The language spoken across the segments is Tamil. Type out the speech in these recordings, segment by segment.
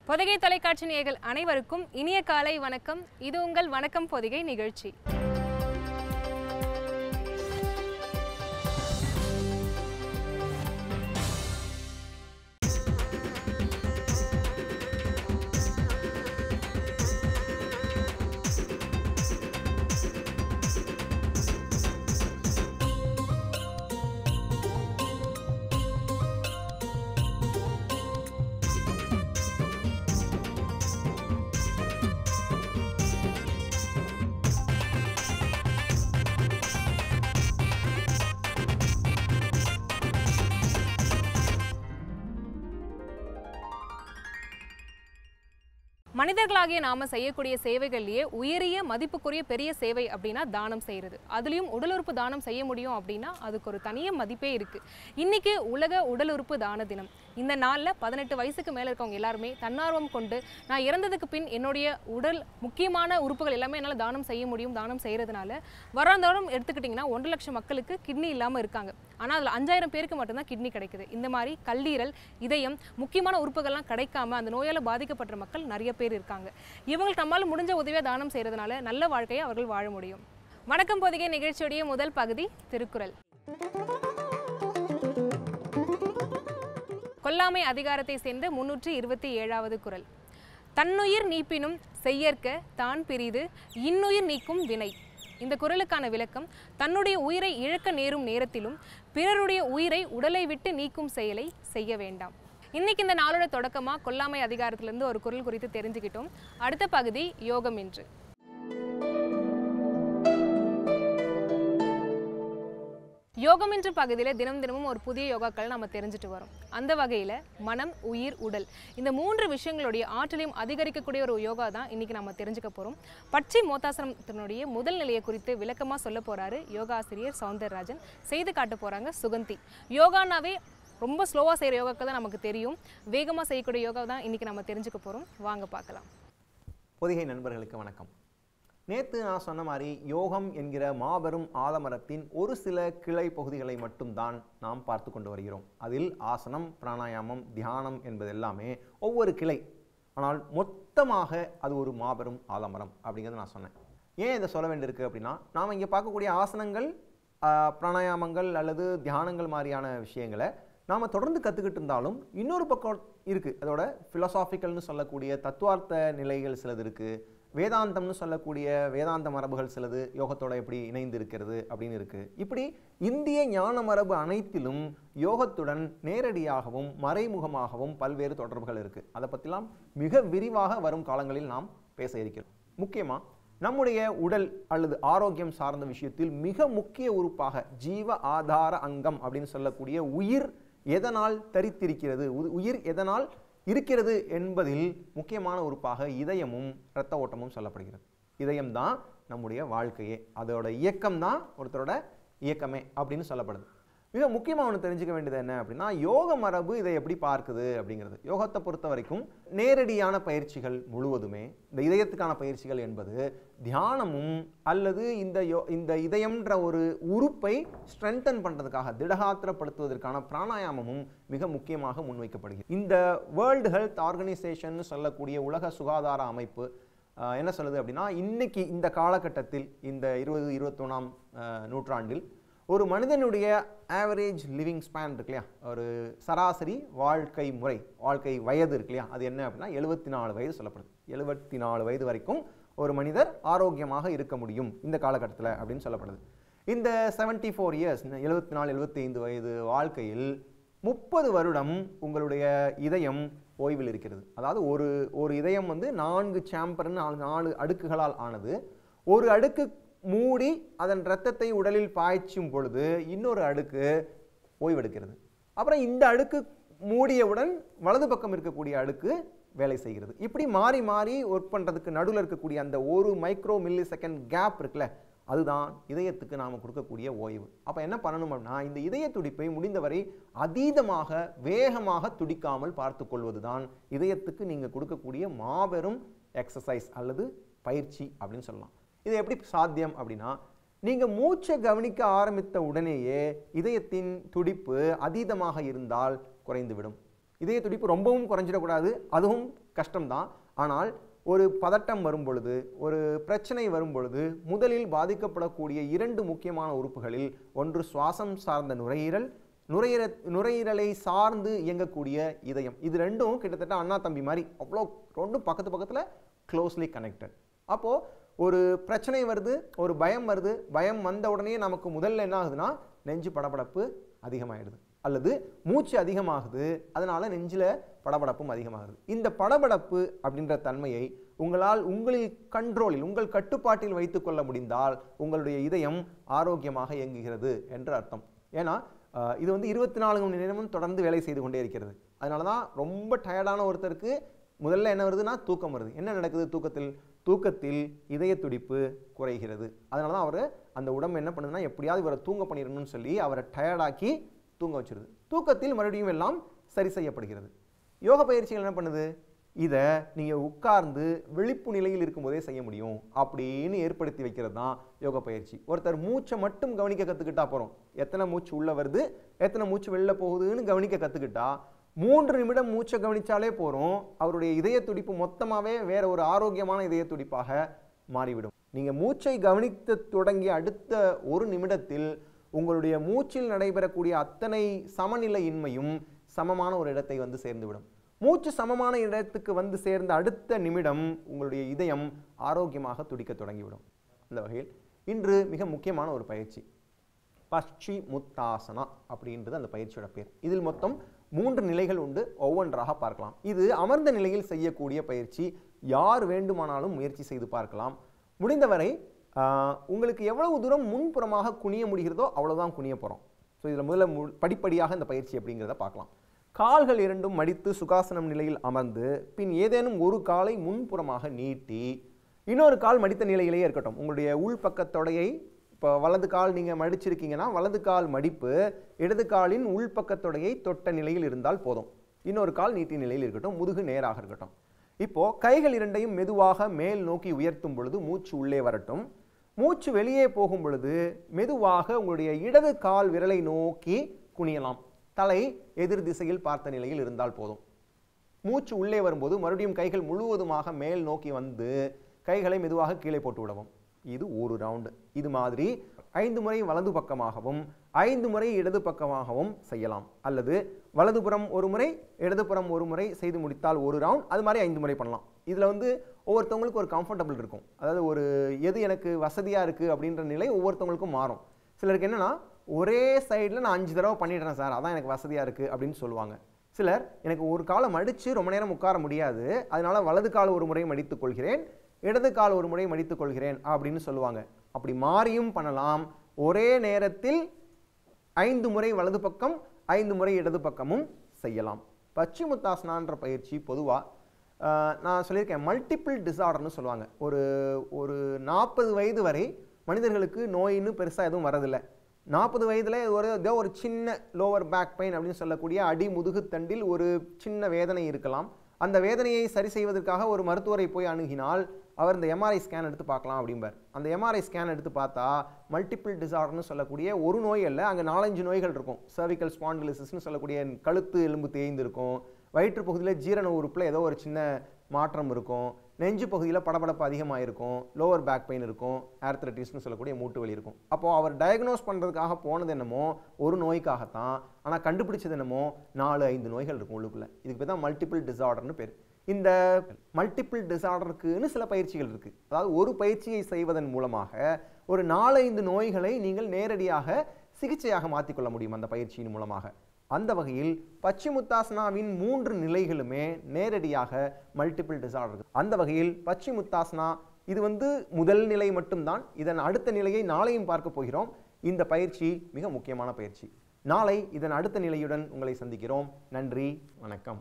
பொதிகை தொலைக்காட்சி நேயர்கள் அனைவருக்கும் இனிய காலை வணக்கம் இது உங்கள் வணக்கம் பொதிகை நிகழ்ச்சி மனிதர்களாகிய நாம செய்யக்கூடிய சேவைகள்லயே உயரிய மதிப்புக்குரிய பெரிய சேவை அப்படின்னா தானம் செய்யறது அதுலயும் உடல் உறுப்பு தானம் செய்ய முடியும் அப்படின்னா அதுக்கு ஒரு தனிய மதிப்பே இருக்கு இன்னைக்கு உலக உடல் உறுப்பு தான தினம் இந்த நாள்ல பதினெட்டு வயசுக்கு மேல இருக்கவங்க எல்லாருமே தன்னார்வம் கொண்டு நான் இறந்ததுக்கு பின் என்னுடைய உடல் முக்கியமான உறுப்புகள் எல்லாமே என்னால் தானம் செய்ய முடியும் தானம் செய்யறதுனால வராந்தோறும் எடுத்துக்கிட்டிங்கன்னா ஒன்றரை லட்சம் மக்களுக்கு கிட்னி இல்லாமல் இருக்காங்க ஆனால் அதில் அஞ்சாயிரம் பேருக்கு மட்டும்தான் கிட்னி கிடைக்குது இந்த மாதிரி கல்லீரல் இதயம் முக்கியமான உறுப்புகள்லாம் கிடைக்காம அந்த நோயால் பாதிக்கப்பட்ட மக்கள் நிறைய பேர் இருக்காங்க இவங்களுக்கு நம்மால் முடிஞ்ச உதவியை தானம் செய்கிறதுனால நல்ல வாழ்க்கையை அவர்கள் வாழ முடியும் வணக்கம் பொதிகை நிகழ்ச்சியுடைய முதல் பகுதி திருக்குறள் கொல்லாமை அதிகாரத்தை சேர்ந்த முன்னூற்றி இருபத்தி ஏழாவது குறள் தன்னுயிர் நீப்பினும் செய்யற்க தான் பிரிது இன்னுயிர் நீக்கும் வினை இந்த குறளுக்கான விளக்கம் தன்னுடைய உயிரை இழக்க நேரும் நேரத்திலும் பிறருடைய உயிரை உடலை விட்டு நீக்கும் செயலை செய்ய வேண்டாம் இன்னைக்கு இந்த நாளோட தொடக்கமா கொல்லாமை அதிகாரத்திலிருந்து ஒரு குறள் குறித்து தெரிஞ்சுக்கிட்டோம் அடுத்த பகுதி யோகம் என்று யோகம் என்ற பகுதியில் தினம் தினமும் ஒரு புதிய யோகாக்கள் நம்ம தெரிஞ்சுட்டு வரோம் அந்த வகையில் மனம் உயிர் உடல் இந்த மூன்று விஷயங்களுடைய ஆற்றலையும் அதிகரிக்கக்கூடிய ஒரு யோகா தான் இன்னைக்கு நம்ம தெரிஞ்சுக்க போகிறோம் பட்சி மோத்தாசனத்தினுடைய முதல் நிலையை குறித்து விளக்கமாக சொல்ல போகிறாரு யோகாசிரியர் சவுந்தரராஜன் செய்து காட்ட போகிறாங்க சுகந்தி யோகானாவே ரொம்ப ஸ்லோவாக செய்கிற யோகாக்கள் தான் நமக்கு தெரியும் வேகமாக செய்யக்கூடிய யோகா தான் இன்னைக்கு நம்ம தெரிஞ்சுக்க போகிறோம் வாங்க பார்க்கலாம் பொதிகை நண்பர்களுக்கு வணக்கம் நேற்று நான் சொன்ன மாதிரி யோகம் என்கிற மாபெரும் ஆலமரத்தின் ஒரு சில கிளை பகுதிகளை மட்டும்தான் நாம் பார்த்து கொண்டு வருகிறோம் அதில் ஆசனம் பிராணாயாமம் தியானம் என்பது எல்லாமே ஒவ்வொரு கிளை ஆனால் மொத்தமாக அது ஒரு மாபெரும் ஆலமரம் அப்படிங்கிறத நான் சொன்னேன் ஏன் இதை சொல்ல வேண்டியிருக்கு அப்படின்னா நாம் இங்கே பார்க்கக்கூடிய ஆசனங்கள் ஆஹ், பிராணாயாமங்கள் அல்லது தியானங்கள் மாதிரியான விஷயங்களை நாம் தொடர்ந்து கற்றுக்கிட்டு இருந்தாலும் இன்னொரு பக்கம் இருக்குது அதோட ஃபிலசாபிக்கல்னு சொல்லக்கூடிய தத்துவார்த்த நிலைகள் சிலது இருக்குது வேதாந்தம்னு சொல்லக்கூடிய வேதாந்த மரபுகள் சிலது யோகத்தோட எப்படி இணைந்து இருக்கிறது அப்படின்னு இருக்குது இப்படி இந்திய ஞான மரபு அனைத்திலும் யோகத்துடன் நேரடியாகவும் மறைமுகமாகவும் பல்வேறு தொடர்புகள் இருக்குது அதை பற்றிலாம் மிக விரிவாக வரும் காலங்களில் நாம் பேச இருக்கிறோம் முக்கியமாக நம்முடைய உடல் அல்லது ஆரோக்கியம் சார்ந்த விஷயத்தில் மிக முக்கிய உறுப்பாக ஜீவ ஆதார அங்கம் அப்படின்னு சொல்லக்கூடிய உயிர் எதனால் தரித்திருக்கிறது உ- உயிர் எதனால் இருக்கிறது என்பதில் முக்கியமான உறுப்பாக இதயமும் இரத்த ஓட்டமும் சொல்லப்படுகிறது இதயம்தான் நம்முடைய வாழ்க்கையே அதோட இயக்கம் தான் ஒருத்தரோட இயக்கமே அப்படின்னு சொல்லப்படுது மிக முக்கியமாக ஒன்று தெரிஞ்சுக்க வேண்டியது என்ன அப்படின்னா யோக மரபு இதை எப்படி பார்க்குது அப்படிங்கிறது யோகத்தை பொறுத்த வரைக்கும் நேரடியான பயிற்சிகள் முழுவதுமே இந்த இதயத்துக்கான பயிற்சிகள் என்பது தியானமும் அல்லது இந்த யோ இந்த இதயம்ன்ற ஒரு உறுப்பை ஸ்ட்ரென்தன் பண்ணுறதுக்காக திடகாத்திரப்படுத்துவதற்கான பிராணாயாமமும் மிக முக்கியமாக முன்வைக்கப்படுகிறது இந்த வேர்ல்டு ஹெல்த் ஆர்கனைசேஷன் சொல்லக்கூடிய உலக சுகாதார அமைப்பு ஆஹ், என்ன சொல்லுது அப்படின்னா இன்னைக்கு இந்த காலகட்டத்தில் இந்த இருபது இருபத்தொன்னாம் நூற்றாண்டில் ஒரு மனிதனுடைய ஆவரேஜ் லிவிங் ஸ்பேன் இருக்கு இல்லையா ஒரு சராசரி வாழ்க்கை முறை வாழ்க்கை வயது இருக்கு இல்லையா அது என்ன அப்படின்னா எழுபத்தி நாலு வயது சொல்லப்படுது எழுபத்தி நாலு வயது வரைக்கும் ஒரு மனிதர் ஆரோக்கியமாக இருக்க முடியும் இந்த காலகட்டத்தில் அப்படின்னு சொல்லப்படுது இந்த 74 ஃபோர் இயர்ஸ் எழுபத்தி நாலு எழுபத்தி ஐந்து வயது வாழ்க்கையில் முப்பது வருடம் உங்களுடைய இதயம் ஓய்வில் இருக்கிறது அதாவது ஒரு ஒரு இதயம் வந்து நான்கு சாம்பர்னு நாலு நாலு அடுக்குகளால் ஆனது ஒரு அடுக்கு மூடி அதன் இரத்தத்தை உடலில் பாய்ச்சும் பொழுது இன்னொரு அடுக்கு ஓய்வெடுக்கிறது அப்புறம் இந்த அடுக்கு மூடியவுடன் வலது பக்கம் இருக்கக்கூடிய அடுக்கு வேலை செய்கிறது இப்படி மாறி மாறி ஒர்க் பண்ணுறதுக்கு நடுவில் இருக்கக்கூடிய அந்த ஒரு மைக்ரோ மில்லி செகண்ட் கேப் இருக்குல்ல அதுதான் இதயத்துக்கு நாம் கொடுக்கக்கூடிய ஓய்வு அப்போ என்ன பண்ணணும் அப்படின்னா இந்த இதய துடிப்பை முடிந்தவரை அதீதமாக வேகமாக துடிக்காமல் பார்த்து கொள்வது தான் இதயத்துக்கு நீங்கள் கொடுக்கக்கூடிய மாபெரும் எக்ஸசைஸ் அல்லது பயிற்சி அப்படின்னு சொல்லலாம் இது எப்படி சாத்தியம் அப்படின்னா நீங்கள் மூச்சை கவனிக்க ஆரம்பித்த உடனேயே இதயத்தின் துடிப்பு அதீதமாக இருந்தால் குறைந்துவிடும் இதய துடிப்பு ரொம்பவும் குறைஞ்சிடக்கூடாது அதுவும் கஷ்டம்தான் ஆனால் ஒரு பதட்டம் வரும் பொழுது ஒரு பிரச்சனை வரும் பொழுது முதலில் பாதிக்கப்படக்கூடிய இரண்டு முக்கியமான உறுப்புகளில் ஒன்று சுவாசம் சார்ந்த நுரையீரல் நுரையீர நுரையீரலை சார்ந்து இயங்கக்கூடிய இதயம் இது ரெண்டும் கிட்டத்தட்ட அண்ணா தம்பி மாதிரி அவ்வளோ ரெண்டும் பக்கத்து பக்கத்தில் க்ளோஸ்லி கனெக்டட் அப்போது ஒரு பிரச்சனை வருது ஒரு பயம் வருது பயம் வந்த உடனே நமக்கு முதல்ல என்ன ஆகுதுன்னா நெஞ்சு படபடப்பு அதிகமாகிடுது அல்லது மூச்சு அதிகமாகுது அதனால நெஞ்சில் படபடப்பும் அதிகமாகுது இந்த படபடப்பு அப்படின்ற தன்மையை உங்களால் உங்களில் கண்ட்ரோலில் உங்கள் கட்டுப்பாட்டில் வைத்துக்கொள்ள முடிந்தால் உங்களுடைய இதயம் ஆரோக்கியமாக இயங்குகிறது என்று அர்த்தம் ஏன்னா ஆஹ், இது வந்து இருபத்தி நாலு மணி நேரமும் தொடர்ந்து வேலை செய்து கொண்டே இருக்கிறது அதனால தான் ரொம்ப டயர்டான ஒருத்தருக்கு முதல்ல என்ன வருதுன்னா தூக்கம் வருது என்ன நடக்குது தூக்கத்தில் தூக்கத்தில் இதய துடிப்பு குறைகிறது அதனால தான் அவர் அந்த உடம்பு என்ன பண்ணுதுன்னா எப்படியாவது இவரை தூங்க பண்ணிடணும்னு சொல்லி அவரை டயர்டாக்கி தூங்க வச்சிருது தூக்கத்தில் மறுபடியும் எல்லாம் சரி செய்யப்படுகிறது யோக பயிற்சிகள் என்ன பண்ணுது இதை நீங்கள் உட்கார்ந்து விழிப்பு நிலையில் இருக்கும்போதே செய்ய முடியும் அப்படின்னு ஏற்படுத்தி வைக்கிறது தான் யோக பயிற்சி ஒருத்தர் மூச்சை மட்டும் கவனிக்க கற்றுக்கிட்டா போகிறோம் எத்தனை மூச்சு உள்ளே வருது எத்தனை மூச்சு வெளில போகுதுன்னு கவனிக்க கற்றுக்கிட்டா மூன்று நிமிடம் மூச்சை கவனிச்சாலே போகிறோம் அவருடைய இதய துடிப்பு மொத்தமாகவே வேற ஒரு ஆரோக்கியமான இதய துடிப்பாக மாறிவிடும் நீங்கள் மூச்சை கவனித்து தொடங்கிய அடுத்த ஒரு நிமிடத்தில் உங்களுடைய மூச்சில் நடைபெறக்கூடிய அத்தனை சமநிலையின்மையும் சமமான ஒரு இடத்தை வந்து சேர்ந்துவிடும் மூச்சு சமமான இடத்துக்கு வந்து சேர்ந்த அடுத்த நிமிடம் உங்களுடைய இதயம் ஆரோக்கியமாக துடிக்க தொடங்கிவிடும் அந்த வகையில் இன்று மிக முக்கியமான ஒரு பயிற்சி பஷ்சி முத்தாசனா அப்படின்றது அந்த பயிற்சியோட பேர் இதில் மொத்தம் மூன்று நிலைகள் உண்டு ஒவ்வொன்றாக பார்க்கலாம் இது அமர்ந்த நிலையில் செய்யக்கூடிய பயிற்சி யார் வேண்டுமானாலும் முயற்சி செய்து பார்க்கலாம் முடிந்தவரை ஆஹ், உங்களுக்கு எவ்வளவு தூரம் முன்புறமாக குனிய முடிகிறதோ அவ்வளவுதான் குனிய போகிறோம் ஸோ இதில் முதல்ல மு படிப்படியாக இந்த பயிற்சி அப்படிங்கிறத பார்க்கலாம் கால்கள் இரண்டும் மடித்து சுகாசனம் நிலையில் அமர்ந்து பின் ஏதேனும் ஒரு காலை முன்புறமாக நீட்டி இன்னொரு கால் மடித்த நிலையிலேயே இருக்கட்டும் உங்களுடைய உள்பக்க தொடையை இப்போ வலது கால் நீங்கள் மடிச்சிருக்கீங்கன்னா வலது கால் மடிப்பு இடது காலின் உள்பக்க தொடையை தொட்ட நிலையில் இருந்தால் போதும் இன்னொரு கால் நீட்டிய நிலையில் இருக்கட்டும் முதுகு நேராக இருக்கட்டும் இப்போ கைகள் இரண்டையும் மெதுவாக மேல் நோக்கி உயர்த்தும் பொழுது மூச்சு உள்ளே வரட்டும் மூச்சு வெளியே போகும் பொழுது மெதுவாக உங்களுடைய இடது கால் விரலை நோக்கி குனியலாம் தலை எதிர் திசையில் பார்த்த நிலையில் இருந்தால் போதும் மூச்சு உள்ளே வரும்போது மறுபடியும் கைகள் முழுவதுமாக மேல் நோக்கி வந்து கைகளை மெதுவாக கீழே போட்டு விடவும் இது ஒரு ரவுண்டு இது மாதிரி ஐந்து முறை வலது பக்கமாகவும் ஐந்து முறை இடது பக்கமாகவும் செய்யலாம் அல்லது வலதுபுறம் ஒரு முறை இடதுபுறம் ஒரு முறை செய்து முடித்தால் ஒரு ரவுண்ட் அது மாதிரி ஐந்து முறை பண்ணலாம் இதில் வந்து ஒவ்வொருத்தவங்களுக்கு ஒரு கம்ஃபர்டபுள் இருக்கும் அதாவது ஒரு எது எனக்கு வசதியாக இருக்குது அப்படின்ற நிலை ஒவ்வொருத்தவங்களுக்கும் மாறும் சிலருக்கு என்னன்னா ஒரே சைடில் நான் அஞ்சு தடவை பண்ணிடுறேன் சார் அதான் எனக்கு வசதியாக இருக்குது அப்படின்னு சொல்லுவாங்க சிலர் எனக்கு ஒரு காலை மடித்து ரொம்ப நேரம் உட்கார முடியாது அதனால வலது கால் ஒரு முறை மடித்துக் கொள்கிறேன் இடது கால் ஒரு முறை மடித்துக் கொள்கிறேன் அப்படின்னு சொல்லுவாங்க அப்படி மாறியும் பண்ணலாம் ஒரே நேரத்தில் ஐந்து முறை வலது பக்கம் ஐந்து முறை இடது பக்கமும் செய்யலாம் பச்சிமுத்தாசனான்ற பயிற்சி பொதுவாக நான் சொல்லியிருக்கேன் மல்டிபிள் டிசார்டர்னு சொல்லுவாங்க ஒரு ஒரு நாற்பது வயது வரை மனிதர்களுக்கு நோயின்னு பெருசாக எதுவும் வரதில்லை நாற்பது வயதில் ஒரு ஏதோ ஒரு சின்ன லோவர் பேக் பெயின் அப்படின்னு சொல்லக்கூடிய அடி முதுகுத்தண்டில் ஒரு சின்ன வேதனை இருக்கலாம் அந்த வேதனையை சரி செய்வதற்காக ஒரு மருத்துவரை போய் அணுகினால் அவர் இந்த எம்ஆர்ஐ ஸ்கேன் எடுத்து பார்க்கலாம் அப்படிம்பார் அந்த எம்ஆர்ஐ ஸ்கேன் எடுத்து பார்த்தா மல்டிபிள் டிசார்டர்னு சொல்லக்கூடிய ஒரு நோய் அல்ல அங்கே நாலஞ்சு நோய்கள் இருக்கும் cervical spondylosis சொல்லக்கூடிய கழுத்து எலும்பு தேய்ந்து இருக்கும் வயிற்று பகுதியில் ஜீரண உறுப்பில் ஏதோ ஒரு சின்ன மாற்றம் இருக்கும் நெஞ்சு பகுதியில் படபடப்பு அதிகமாக இருக்கும் லோவர் பேக் பெயின் இருக்கும் ஆர்த்ரட்டிஸ்னு சொல்லக்கூடிய மூட்டு வலி இருக்கும் அப்போ அவர் டயக்னோஸ் பண்ணுறதுக்காக போனது என்னமோ ஒரு நோய்க்காகத்தான் ஆனால் கண்டுபிடிச்சது என்னமோ நாலு ஐந்து நோய்கள் இருக்கும் உள்ளுக்குள்ள இதுக்கு பேர் தான் மல்டிபிள் டிசார்டர்னு பேர் இந்த மல்டிபிள் டிசார்டருக்குன்னு சில பயிற்சிகள் இருக்குது அதாவது ஒரு பயிற்சியை செய்வதன் மூலமாக ஒரு நாலைந்து நோய்களை நீங்கள் நேரடியாக சிகிச்சையாக மாற்றிக்கொள்ள முடியும் அந்த பயிற்சியின் மூலமாக அந்த வகையில் பச்சிமுத்தாசனாவின் மூன்று நிலைகளுமே நேரடியாக மல்டிபிள் டிசார்டர் அந்த வகையில் பச்சிமுத்தாசனா இது வந்து முதல் நிலை மட்டும்தான் இதன் அடுத்த நிலையை நாளையும் பார்க்க போகிறோம் இந்த பயிற்சி மிக முக்கியமான பயிற்சி நாளை இதன் அடுத்த நிலையுடன் உங்களை சந்திக்கிறோம் நன்றி வணக்கம்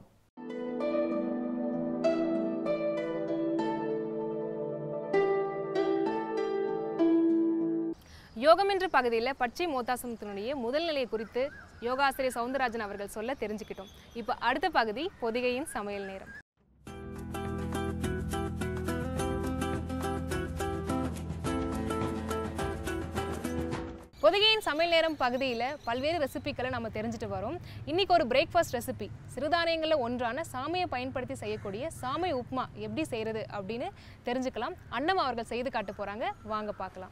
யோகம் என்ற பகுதியில் பச்சை மோத்தாசனத்தினுடைய முதல் நிலை குறித்து யோகாசிரியர் சவுந்தரராஜன் அவர்கள் சொல்ல தெரிஞ்சுக்கிட்டோம் இப்போ அடுத்த பகுதி பொதிகையின் சமையல் நேரம் பொதிகையின் சமையல் நேரம் பகுதியில் பல்வேறு ரெசிபிக்களை நம்ம தெரிஞ்சுட்டு வரோம் இன்னைக்கு ஒரு பிரேக்ஃபாஸ்ட் ரெசிபி சிறுதானியங்களில் ஒன்றான சாமையை பயன்படுத்தி செய்யக்கூடிய சாமை உப்புமா எப்படி செய்கிறது அப்படின்னு தெரிஞ்சுக்கலாம் அண்ணம் அவர்கள் செய்து காட்ட போகிறாங்க வாங்க பார்க்கலாம்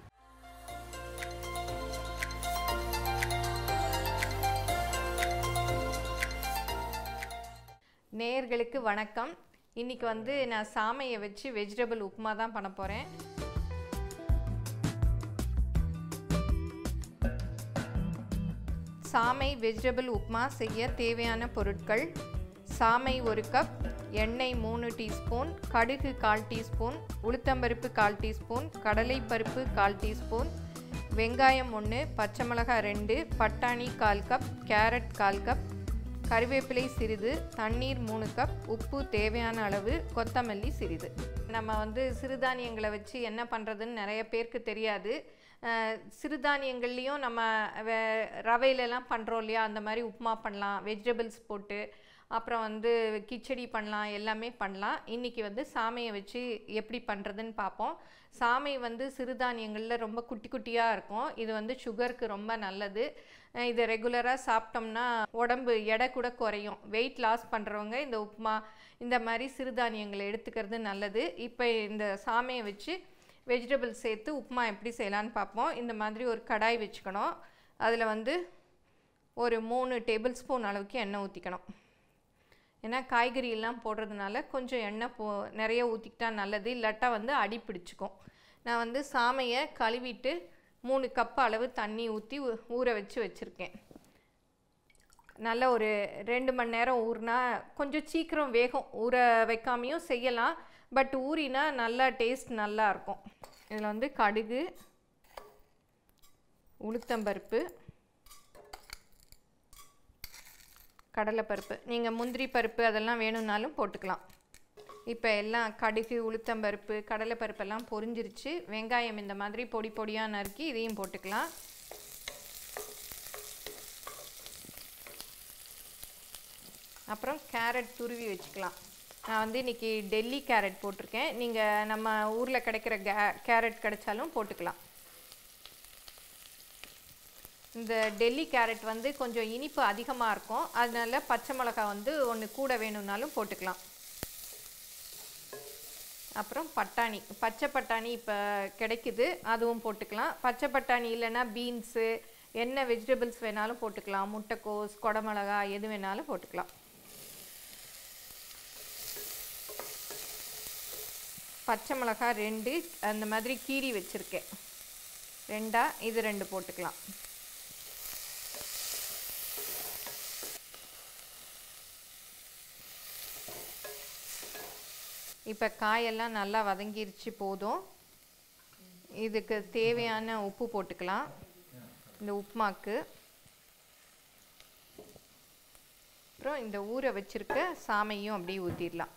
நேயர்களுக்கு வணக்கம் இன்னைக்கு வந்து நான் சாமையை வச்சு வெஜிடபிள் உப்புமா தான் பண்ண போகிறேன் சாமை வெஜிடபிள் உப்புமா செய்ய தேவையான பொருட்கள் சாமை ஒரு கப் எண்ணெய் மூணு டீஸ்பூன் கடுகு கால் டீஸ்பூன் உளுத்தம்பருப்பு கால் டீஸ்பூன் கடலைப்பருப்பு கால் டீஸ்பூன் வெங்காயம் ஒன்று பச்சை மிளகாய் ரெண்டு பட்டாணி கால் கப் கேரட் கால் கப் கறிவேப்பிலை சிறிது தண்ணீர் மூணு கப் உப்பு தேவையான அளவு கொத்தமல்லி சிறிது நம்ம வந்து சிறுதானியங்களை வச்சு என்ன பண்ணுறதுன்னு நிறைய பேருக்கு தெரியாது அஹ், சிறுதானியங்கள்லேயும் நம்ம வே- ரவையிலலாம் பண்ணுறோம் இல்லையா அந்த மாதிரி உப்புமா பண்ணலாம் வெஜிடபிள்ஸ் போட்டு அப்புறம் வந்து கிச்சடி பண்ணலாம் எல்லாமே பண்ணலாம் இன்றைக்கி வந்து சாமையை வச்சு எப்படி பண்ணுறதுன்னு பார்ப்போம் சாமை வந்து சிறுதானியங்களில் ரொம்ப குட்டி குட்டியாக இருக்கும் இது வந்து சுகருக்கு ரொம்ப நல்லது அஹ் இதை ரெகுலராக சாப்பிட்டோம்னா உடம்பு எடை கூட குறையும் வெயிட் லாஸ் பண்ணுறவங்க இந்த உப்புமா இந்த மாதிரி சிறுதானியங்களை எடுத்துக்கிறது நல்லது இப்போ இந்த சாமையை வச்சு வெஜிடபிள் சேர்த்து உப்புமா எப்படி செய்யலான்னு பார்ப்போம் இந்த மாதிரி ஒரு கடாய் வச்சுக்கணும் அதில் வந்து ஒரு மூணு டேபிள் ஸ்பூன் அளவுக்கு எண்ணெய் ஊற்றிக்கணும் ஏன்னா காய்கறி எல்லாம் போடுறதுனால கொஞ்சம் எண்ணெய் போ நிறைய ஊற்றிக்கிட்டா நல்லது இல்லாட்டா வந்து அடி பிடிச்சிக்கும் நான் வந்து சாமையை கழுவிட்டு மூணு கப் அளவு தண்ணி ஊற்றி ஊற வச்சு வச்சுருக்கேன் நல்ல ஒரு ரெண்டு மணி நேரம் ஊறினா கொஞ்சம் சீக்கிரம் வேகும் ஊற வைக்காமையும் செய்யலாம் பட் ஊறினா நல்லா டேஸ்ட் நல்லா இருக்கும் இதில் வந்து கடுகு உளுத்தம்பருப்பு கடலைப்பருப்பு நீங்கள் முந்திரி பருப்பு அதெல்லாம் வேணும்னாலும் போட்டுக்கலாம் இப்போ எல்லாம் கடுகு உளுத்தம்பருப்பு கடலைப்பருப்பெல்லாம் பொரிஞ்சிருச்சு வெங்காயம் இந்த மாதிரி பொடி பொடியாக நறுக்கி இதையும் போட்டுக்கலாம் அப்புறம் கேரட் துருவி வச்சுக்கலாம் நான் வந்து இன்றைக்கி டெல்லி கேரட் போட்டிருக்கேன் நீங்கள் நம்ம ஊரில் கிடைக்கிற கே கேரட் கிடைச்சாலும் போட்டுக்கலாம் இந்த டெல்லி கேரட் வந்து கொஞ்சம் இனிப்பு அதிகமாக இருக்கும் அதனால பச்சை மிளகாய் வந்து ஒன்று கூட வேணும்னாலும் போட்டுக்கலாம் அப்புறம் பட்டாணி பச்சை பட்டாணி இப்போ கிடைக்குது அதுவும் போட்டுக்கலாம் பச்சை பட்டாணி இல்லைன்னா பீன்ஸு என்ன வெஜிடபிள்ஸ் வேணாலும் போட்டுக்கலாம் முட்டைக்கோஸ் குடமிளகா எது வேணாலும் போட்டுக்கலாம் பச்சை மிளகாய் ரெண்டு அந்த மாதிரி கீரி வச்சுருக்கேன் ரெண்டா இது ரெண்டு போட்டுக்கலாம் இப்போ காயெல்லாம் நல்லா வதங்கிருச்சு போதும் இதுக்கு தேவையான உப்பு போட்டுக்கலாம் இந்த உப்புமாக்கு அப்புறம் இந்த ஊற வச்சிருக்க சாமையும் அப்படியே ஊற்றிடலாம்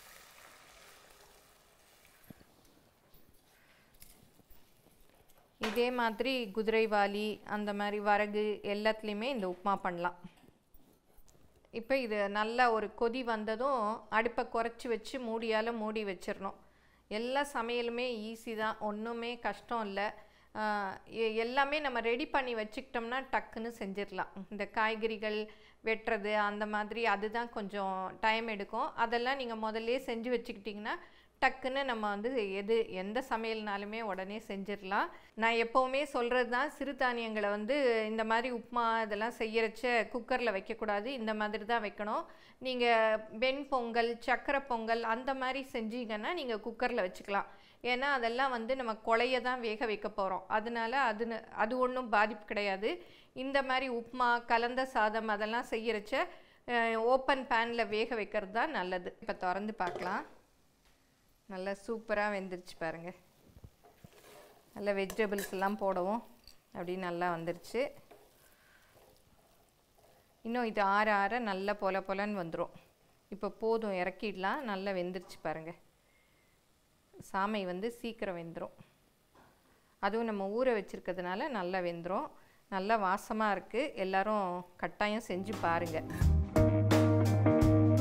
இதே மாதிரி குதிரைவாலி அந்த மாதிரி வரகு எல்லாத்துலேயுமே இந்த உப்புமா பண்ணலாம் இப்போ இது நல்லா ஒரு கொதி வந்ததும் அடுப்பை குறைச்சி வச்சு மூடியால் மூடி வச்சிடணும் எல்லா சமையலுமே ஈஸி தான் ஒன்றுமே கஷ்டம் இல்லை ஆஹ் எ- எல்லாமே நம்ம ரெடி பண்ணி வச்சுக்கிட்டோம்னா டக்குன்னு செஞ்சிடலாம் இந்த காய்கறிகள் வெட்டுறது அந்த மாதிரி அதுதான் கொஞ்சம் டைம் எடுக்கும் அதெல்லாம் நீங்கள் முதல்லே செஞ்சு வச்சுக்கிட்டிங்கன்னா டக்குன்னு நம்ம வந்து எது எந்த சமையல்னாலுமே உடனே செஞ்சிடலாம் நான் எப்போவுமே சொல்கிறது தான் சிறுதானியங்களை வந்து இந்த மாதிரி உப்புமா இதெல்லாம் செய்யறச்ச குக்கரில் வைக்கக்கூடாது இந்த மாதிரி தான் வைக்கணும் நீங்கள் வெண் பொங்கல் சக்கரை பொங்கல் அந்த மாதிரி செஞ்சீங்கன்னா நீங்கள் குக்கரில் வச்சுக்கலாம் ஏன்னா அதெல்லாம் வந்து நம்ம கொலைய தான் வேக வைக்க போகிறோம் அதனால அது ந- அது ஒன்றும் பாதிப்பு கிடையாது இந்த மாதிரி உப்புமா கலந்த சாதம் அதெல்லாம் செய்யறச்ச ஓப்பன் பேனில் வேக வைக்கிறது தான் நல்லது இப்போ திறந்து பார்க்கலாம் நல்லா சூப்பராக வெந்துருச்சு பாருங்கள் நல்லா வெஜிடபிள்ஸ் எல்லாம் போடவும் அப்படி நல்லா வந்துருச்சு இன்னும் இது ஆற ஆற நல்லா பொல பொலன்னு வந்துடும் இப்போ போதும் இறக்கிடலாம் நல்லா வெந்துருச்சு பாருங்கள் சாமை வந்து சீக்கிரம் வெந்துடும் அதுவும் நம்ம ஊற வச்சிருக்கிறதுனால நல்லா வெந்துடும் நல்லா வாசமாக இருக்குது எல்லாரும் கட்டாயம் செஞ்சு பாருங்கள்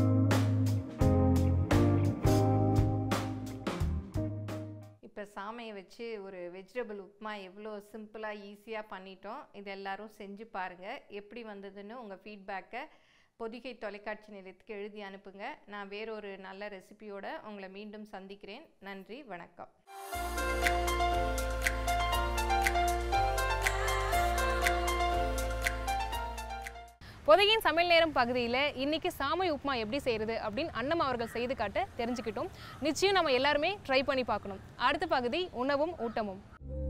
இப்போ சாமையை வச்சு ஒரு வெஜிடபிள் உப்புமா எவ்வளோ சிம்பிளாக ஈஸியாக பண்ணிட்டோம் இது எல்லாரும் செஞ்சு பாருங்கள் எப்படி வந்ததுன்னு உங்கள் ஃபீட்பேக்கை பொதிகை தொலைக்காட்சி நிலையத்துக்கு எழுதி அனுப்புங்க நான் வேறொரு நல்ல ரெசிபியோட உங்களை மீண்டும் சந்திக்கிறேன் நன்றி வணக்கம் பொதையின் சமையல் நேரம் பகுதியில் இன்னைக்கு சாமை உப்புமா எப்படி செய்கிறது அப்படின்னு அண்ணம் அவர்கள் செய்து காட்ட தெரிஞ்சுக்கிட்டோம் நிச்சயம் நம்ம எல்லாருமே ட்ரை பண்ணி பார்க்கணும் அடுத்த பகுதி உணவும் ஊட்டமும்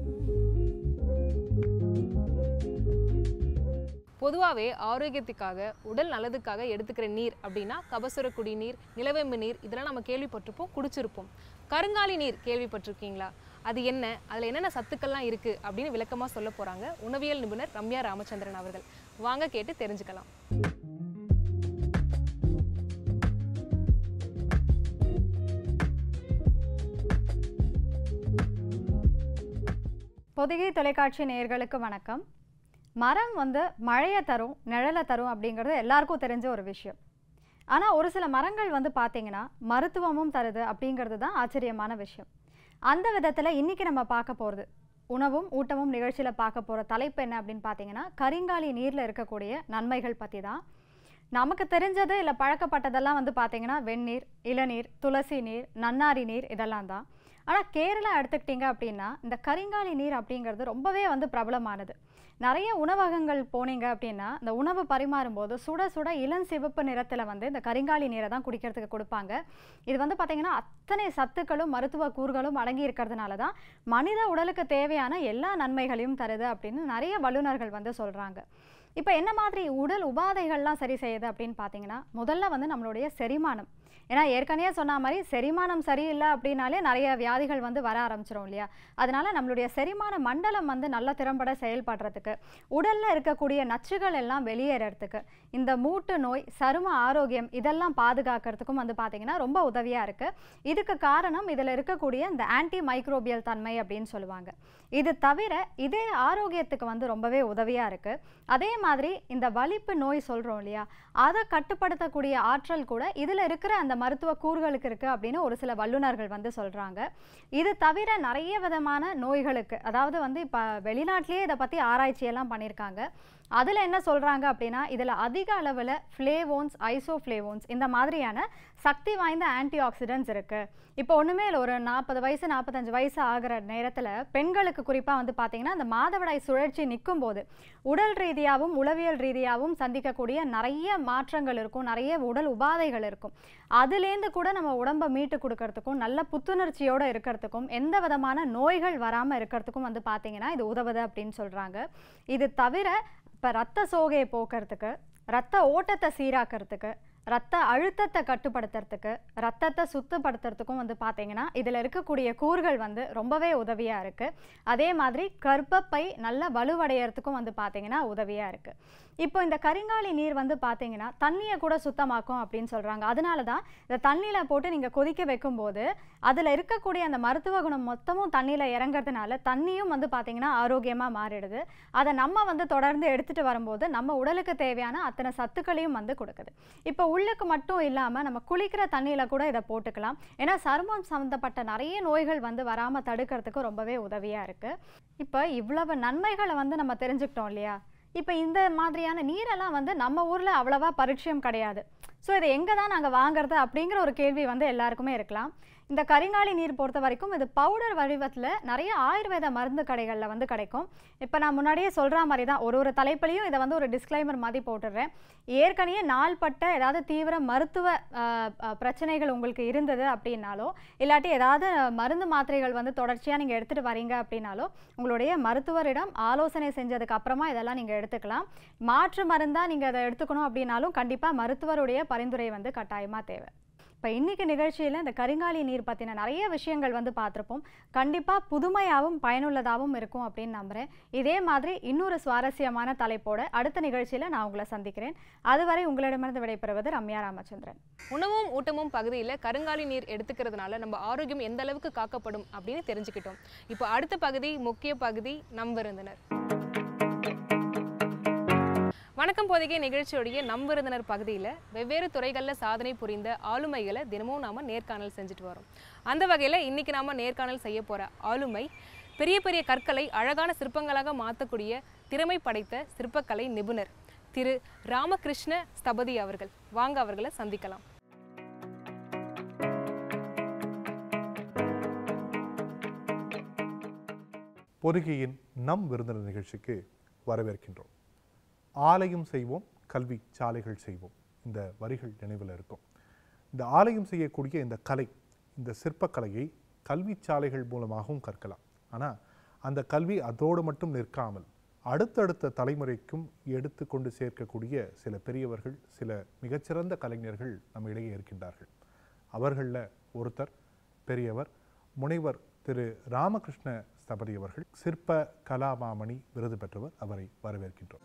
பொதுவாகவே ஆரோக்கியத்துக்காக உடல் நலத்துக்காக எடுத்துக்கிற நீர் அப்படின்னா கபசுர குடிநீர் நிலவேம்பு நீர் இதெல்லாம் நம்ம கேள்விப்பட்டிருப்போம் குடிச்சிருப்போம் கருங்காலி நீர் கேள்விப்பட்டிருக்கீங்களா அது என்ன அதில் என்னென்ன சத்துக்கள்லாம் இருக்குது அப்படின்னு விளக்கமாக சொல்ல போகிறாங்க உணவியல் நிபுணர் ரம்யா ராமச்சந்திரன் அவர்கள் வாங்க கேட்டு தெரிஞ்சுக்கலாம் பொதிகை தொலைக்காட்சி நேயர்களுக்கு வணக்கம் மரம் வந்து மழையை தரும் நிழலை தரும் அப்படிங்கிறது எல்லாருக்கும் தெரிஞ்ச ஒரு விஷயம் ஆனால் ஒரு சில மரங்கள் வந்து பார்த்தீங்கன்னா மருத்துவமும் தருது அப்படிங்கிறது தான் ஆச்சரியமான விஷயம் அந்த விதத்தில் இன்றைக்கி நம்ம பார்க்க போகிறது உணவும் ஊட்டமும் நிகழ்ச்சியில் பார்க்க போகிற தலைப்பு என்ன அப்படின்னு பார்த்தீங்கன்னா கரிங்காலி நீரில் இருக்கக்கூடிய நன்மைகள் பற்றி தான் நமக்கு தெரிஞ்சது இல்லை பழக்கப்பட்டதெல்லாம் வந்து பார்த்தீங்கன்னா வெந்நீர் இளநீர் துளசி நீர் நன்னாரி நீர் இதெல்லாம் தான் ஆனால் கேரளா எடுத்துக்கிட்டிங்க அப்படின்னா இந்த கரிங்காலி நீர் அப்படிங்கிறது ரொம்பவே வந்து பிரபலமானது நிறைய உணவகங்கள் போனீங்க அப்படின்னா இந்த உணவு பரிமாறும்போது சுட சுட இளம் சிவப்பு நிறத்தில் வந்து இந்த கரிங்காலி நீரை தான் குடிக்கிறதுக்கு கொடுப்பாங்க இது வந்து பார்த்திங்கன்னா அத்தனை சத்துக்களும் மருத்துவ கூறுகளும் அடங்கி இருக்கிறதுனால தான் மனித உடலுக்கு தேவையான எல்லா நன்மைகளையும் தருது அப்படின்னு நிறைய வல்லுநர்கள் வந்து சொல்கிறாங்க இப்போ என்ன மாதிரி உடல் உபாதைகள்லாம் சரி செய்யுது அப்படின்னு பார்த்தீங்கன்னா முதல்ல வந்து நம்மளுடைய செரிமானம் ஏன்னா ஏற்கனவே சொன்ன மாதிரி செரிமானம் சரியில்லை அப்படின்னாலே நிறைய வியாதிகள் வந்து வர ஆரம்பிச்சிரும் இல்லையா அதனால நம்மளுடைய செரிமான மண்டலம் வந்து நல்ல திறம்பட செயல்படுறதுக்கு உடல்ல இருக்கக்கூடிய நச்சுகள் எல்லாம் வெளியேறதுக்கு இந்த மூட்டு நோய் சரும ஆரோக்கியம் இதெல்லாம் பாதுகாக்கிறதுக்கும் வந்து பார்த்தீங்கன்னா ரொம்ப உதவியா இருக்கு இதுக்கு காரணம் இதில் இருக்கக்கூடிய இந்த ஆன்டி மைக்ரோபியல் தன்மை அப்படின்னு சொல்லுவாங்க இது தவிர இதே ஆரோக்கியத்துக்கு வந்து ரொம்பவே உதவியா இருக்கு அதே மாதிரி இந்த வலிப்பு நோய் சொல்றோம் இல்லையா அதை கட்டுப்படுத்தக்கூடிய ஆற்றல் கூட இதில் இருக்கிற அந்த மருத்துவ கூறுகளுக்கு இருக்குது அப்படின்னு ஒரு சில வல்லுநர்கள் வந்து சொல்கிறாங்க இது தவிர நிறைய விதமான நோய்களுக்கு அதாவது வந்து இப்போ வெளிநாட்டிலேயே இதை பற்றி ஆராய்ச்சியெல்லாம் பண்ணியிருக்காங்க அதில் என்ன சொல்கிறாங்க அப்படின்னா இதில் அதிக அளவில் ஃப்ளேவோன்ஸ் ஐசோஃப்ளேவோன்ஸ் இந்த மாதிரியான சக்தி வாய்ந்த ஆன்டி ஆக்சிடென்ட்ஸ் இருக்குது இப்போ ஒன்றுமே இல்லை ஒரு நாற்பது வயசு நாற்பத்தஞ்சு வயசு ஆகிற நேரத்தில் பெண்களுக்கு குறிப்பாக வந்து பார்த்திங்கன்னா அந்த மாதவிடாய் சுழற்சி நிற்கும் போது உடல் ரீதியாகவும் உளவியல் ரீதியாகவும் சந்திக்கக்கூடிய நிறைய மாற்றங்கள் இருக்கும் நிறைய உடல் உபாதைகள் இருக்கும் அதுலேருந்து கூட நம்ம உடம்பை மீட்டு கொடுக்கறதுக்கும் நல்ல புத்துணர்ச்சியோடு இருக்கிறதுக்கும் எந்த விதமான நோய்கள் வராமல் இருக்கிறதுக்கும் வந்து பார்த்திங்கன்னா இது உதவுது அப்படின்னு சொல்கிறாங்க இது தவிர இப்போ ரத்த சோகையை போக்குறதுக்கு ரத்த ஓட்டத்தை சீராக்கிறதுக்கு ரத்த அழுத்தத்தை கட்டுப்படுத்துறதுக்கு ரத்தத்தை சுத்தப்படுத்துறதுக்கும் வந்து பார்த்தீங்கன்னா இதில் இருக்கக்கூடிய கூறுகள் வந்து ரொம்பவே உதவியாக இருக்குது அதே மாதிரி கர்ப்பப்பை நல்ல வலுவடையறதுக்கும் வந்து பார்த்தீங்கன்னா உதவியாக இருக்குது இப்போ இந்த கரிங்காலி நீர் வந்து பார்த்தீங்கன்னா தண்ணியை கூட சுத்தமாக்கும் அப்படின்னு சொல்கிறாங்க அதனால தான் இந்த தண்ணியில் போட்டு நீங்கள் கொதிக்க வைக்கும்போது அதில் இருக்கக்கூடிய அந்த மருத்துவ குணம் மொத்தமும் தண்ணியில் இறங்குறதுனால தண்ணியும் வந்து பார்த்தீங்கன்னா ஆரோக்கியமாக மாறிடுது அதை நம்ம வந்து தொடர்ந்து எடுத்துகிட்டு வரும்போது நம்ம உடலுக்கு தேவையான அத்தனை சத்துக்களையும் வந்து கொடுக்குது இப்போ உள்ளுக்கு மட்டும் இல்லாமல் நம்ம குளிக்கிற தண்ணியில் கூட இதை போட்டுக்கலாம் ஏன்னா சருமம் சம்மந்தப்பட்ட நிறைய நோய்கள் வந்து வராமல் தடுக்கிறதுக்கு ரொம்பவே உதவியாக இருக்குது இப்போ இவ்வளவு நன்மைகளை வந்து நம்ம தெரிஞ்சுக்கிட்டோம் இல்லையா இப்போ இந்த மாதிரியான நீரெல்லாம் வந்து நம்ம ஊரில் அவ்வளவா பரிச்சயம் கிடையாது ஸோ இதை எங்கே தான் நாங்கள் வாங்குறது அப்படிங்கிற ஒரு கேள்வி வந்து எல்லாருக்குமே இருக்கலாம் இந்த கரிங்காலி நீர் பொறுத்த வரைக்கும் இது பவுடர் வடிவத்தில் நிறைய ஆயுர்வேத மருந்து கடைகளில் வந்து கிடைக்கும் இப்போ நான் முன்னாடியே சொல்கிற மாதிரி தான் ஒரு ஒரு தலைப்புலையும் இதை வந்து ஒரு டிஸ்க்ளைமர் மாதிரி போட்டுடுறேன் ஏற்கனவே நாள்பட்ட ஏதாவது தீவிர மருத்துவ ஆஹ், ஆஹ், பிரச்சனைகள் உங்களுக்கு இருந்தது அப்படின்னாலோ இல்லாட்டி ஏதாவது மருந்து மாத்திரைகள் வந்து தொடர்ச்சியாக நீங்கள் எடுத்துகிட்டு வரீங்க அப்படின்னாலோ உங்களுடைய மருத்துவரிடம் ஆலோசனை செஞ்சதுக்கு அப்புறமா இதெல்லாம் நீங்கள் எடுத்துக்கலாம் மாற்று மருந்தாக நீங்கள் அதை எடுத்துக்கணும் அப்படின்னாலும் கண்டிப்பாக மருத்துவருடைய பரிந்துரை வந்து கட்டாயமாக தேவை இப்போ இன்னைக்கு நிகழ்ச்சியில் இந்த கரிங்காலி நீர் பற்றின நிறைய விஷயங்கள் வந்து பார்த்துருப்போம் கண்டிப்பாக புதுமையாகவும் பயனுள்ளதாகவும் இருக்கும் அப்படின்னு நம்புகிறேன் இதே மாதிரி இன்னொரு சுவாரஸ்யமான தலைப்போட அடுத்த நிகழ்ச்சியில் நான் உங்களை சந்திக்கிறேன் அதுவரை உங்களிடமிருந்து விடைபெறுவது ரம்யா ராமச்சந்திரன் உணவும் ஊட்டமும் பகுதியில் கருங்காலி நீர் எடுத்துக்கிறதுனால நம்ம ஆரோக்கியம் எந்த அளவுக்கு காக்கப்படும் அப்படின்னு தெரிஞ்சுக்கிட்டோம் இப்போ அடுத்த பகுதி முக்கிய பகுதி நம் விருந்தினர் வணக்கம் பொதிகை நிகழ்ச்சியோடைய நம் விருந்தினர் பகுதியில் வெவ்வேறு துறைகளில் சாதனை புரிந்த ஆளுமைகளை தினமும் நாம நேர்காணல் செஞ்சுட்டு வரோம் அந்த வகையில் இன்னைக்கு நாம நேர்காணல் செய்ய போற ஆளுமை பெரிய பெரிய கற்களை அழகான சிற்பங்களாக மாற்றக்கூடிய திறமை படைத்த சிற்பக்கலை நிபுணர் திரு ராமகிருஷ்ண ஸ்தபதி அவர்கள் வாங்க அவர்களை சந்திக்கலாம் பொதிகையின் நம் விருந்தினர் நிகழ்ச்சிக்கு வரவேற்கின்றோம் ஆலயம் செய்வோம் கல்வி சாலைகள் செய்வோம் இந்த வரிகள் நினைவில் இருக்கும் இந்த ஆலயம் செய்யக்கூடிய இந்த கலை இந்த சிற்பக்கலையை கல்வி சாலைகள் மூலமாகவும் கற்கலாம் ஆனால் அந்த கல்வி அதோடு மட்டும் நிற்காமல் அடுத்தடுத்த தலைமுறைக்கும் எடுத்து கொண்டு சேர்க்கக்கூடிய சில பெரியவர்கள் சில மிகச்சிறந்த கலைஞர்கள் நம்ம இடையே இருக்கின்றார்கள் அவர்களில் ஒருத்தர் பெரியவர் முனைவர் திரு ராமகிருஷ்ண ஸ்தபதி அவர்கள் சிற்ப கலாமாமணி விருது பெற்றவர் அவரை வரவேற்கின்றோம்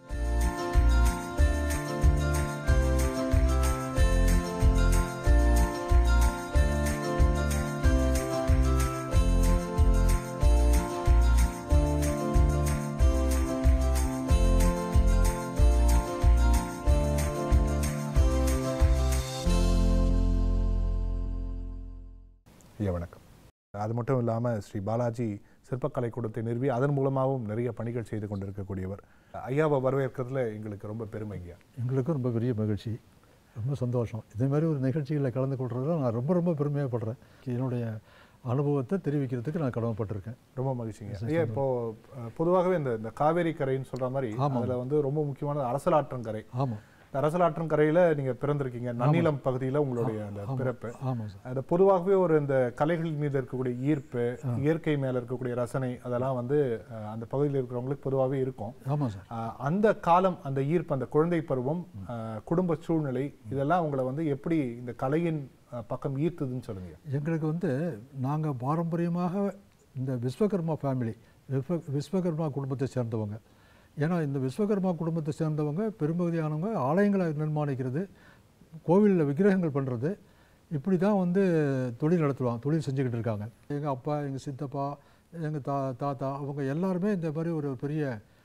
ஐயா வணக்கம் அது மட்டும் இல்லாமல் ஸ்ரீ பாலாஜி சிற்பக்கலை கூடத்தை நிறுவி அதன் மூலமாகவும் நிறைய பணிகள் செய்து கொண்டிருக்கக்கூடியவர் ஐயாவை வரவேற்கிறதுல எங்களுக்கு ரொம்ப பெருமை ஐயா எங்களுக்கும் ரொம்ப பெரிய மகிழ்ச்சி ரொம்ப சந்தோஷம் இதே மாதிரி ஒரு நிகழ்ச்சிகளில் கலந்து கொள்றதுல நான் ரொம்ப ரொம்ப பெருமையாகப்படுறேன் என்னுடைய அனுபவத்தை தெரிவிக்கிறதுக்கு நான் கடமைப்பட்டிருக்கேன் ரொம்ப மகிழ்ச்சிங்க ஐயா இப்போ அஹ், பொதுவாகவே இந்த இந்த காவேரி கரைன்னு சொல்ற மாதிரி ஆமாம். அதுல வந்து ரொம்ப முக்கியமானது அரசலாற்றங்கரை ஆமாம் இந்த அரசலாற்றங்கரையில நீங்க பிறந்திருக்கீங்க நன்னிலம் பகுதியில உங்களுடைய அந்த பிறப்பு ஆமாம் சார் அது பொதுவாகவே ஒரு இந்த கலைகள் மீது இருக்கக்கூடிய ஈர்ப்பு இயற்கை மேல இருக்கக்கூடிய ரசனை அதெல்லாம் வந்து அஹ், அந்த பகுதியில் இருக்கிறவங்களுக்கு பொதுவாகவே இருக்கும் ஆமாம் சார் அஹ், அந்த காலம் அந்த ஈர்ப்பு அந்த குழந்தை பருவம் அஹ், குடும்ப சூழ்நிலை இதெல்லாம் உங்களை வந்து எப்படி இந்த கலையின் அஹ், பக்கம் ஈர்த்ததுன்னு சொல்லுங்க எங்களுக்கு வந்து நாங்கள் பாரம்பரியமாக இந்த விஸ்வகர்மா ஃபேமிலி விஸ்வ விஸ்வகர்மா குடும்பத்தை சேர்ந்தவங்க ஏன்னா இந்த விஸ்வகர்மா குடும்பத்தை சேர்ந்தவங்க பெரும்பகுதியானவங்க ஆலயங்களை நிர்மாணிக்கிறது கோவிலில் விக்கிரகங்கள் பண்ணுறது இப்படி தான் வந்து தொழில் நடத்துவாங்க தொழில் செஞ்சுக்கிட்டு இருக்காங்க எங்கள் அப்பா எங்கள் சித்தப்பா எங்கள் தா தாத்தா அவங்க எல்லாருமே இந்த மாதிரி ஒரு பெரிய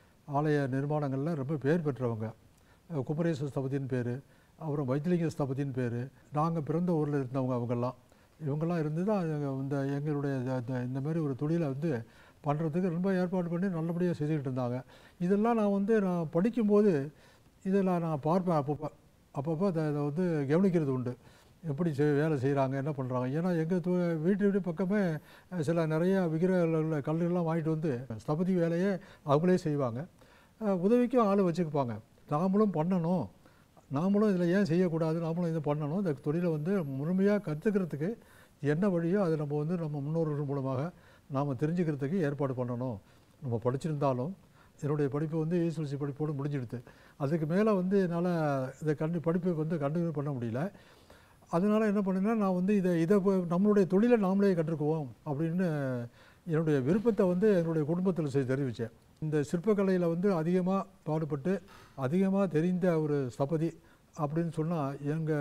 ஆலய நிர்மாணங்களில் ரொம்ப பேர் பெற்றவங்க அஹ் குமரேஸ்வர ஸ்தபதின்னு பேர் அப்புறம் வைத்திலிங்க ஸ்தபதின்னு பேர் நாங்கள் பிறந்த ஊரில் இருந்தவங்க அவங்கெல்லாம் இவங்கெல்லாம் இருந்து தான் எங்க- இந்த எங்களுடைய இந்த- இந்த- இந்த மாதிரி ஒரு தொழிலை வந்து பண்ணுறதுக்கு ரொம்ப ஏற்பாடு பண்ணி நல்லபடியாக செஞ்சுக்கிட்டு இருந்தாங்க இதெல்லாம் நான் வந்து நான் படிக்கும்போது இதெல்லாம் நான் பார்ப்பேன் அப்பப்போ அப்பப்போ அதை அதை வந்து கவனிக்கிறது உண்டு எப்படி செய் வேலை செய்கிறாங்க என்ன பண்ணுறாங்க ஏன்னா எங்கள் து வீட்டு வீட்டு பக்கமே அஹ், சில நிறைய விக்கிரகங்கள் கல்லுகள்லாம் வாங்கிட்டு வந்து ஸ்தபதி வேலையை அவங்களே செய்வாங்க அஹ், உதவிக்கும் ஆள் வச்சுக்குப்பாங்க நாமளும் பண்ணணும் நாமளும் இதில் ஏன் செய்யக்கூடாது நாமளும் இதை பண்ணணும் இந்த தொழிலை வந்து முழுமையாக கற்றுக்கிறதுக்கு என்ன வழியோ அதை நம்ம வந்து நம்ம முன்னோர்கள் மூலமாக நாம் தெரிஞ்சுக்கிறதுக்கு ஏற்பாடு பண்ணணும் நம்ம படிச்சிருந்தாலும் என்னுடைய படிப்பு வந்து ஈஸ்வரசி படிப்போடு முடிஞ்சிடுது அதுக்கு மேலே வந்து என்னால் இதை கண்டு படிப்பை வந்து கண்டினியூ பண்ண முடியல அதனால் என்ன பண்ணேன்னா நான் வந்து இதை இதை ப- நம்மளுடைய தொழிலை நாமளே கற்றுக்குவோம் அப்படின்னு என்னுடைய விருப்பத்தை வந்து என்னுடைய குடும்பத்தில் செய்து தெரிவித்தேன் இந்த சிற்பக்கலையில் வந்து அதிகமாக பாடுபட்டு அதிகமாக தெரிந்த ஒரு ஸ்தபதி அப்படின்னு சொன்னால்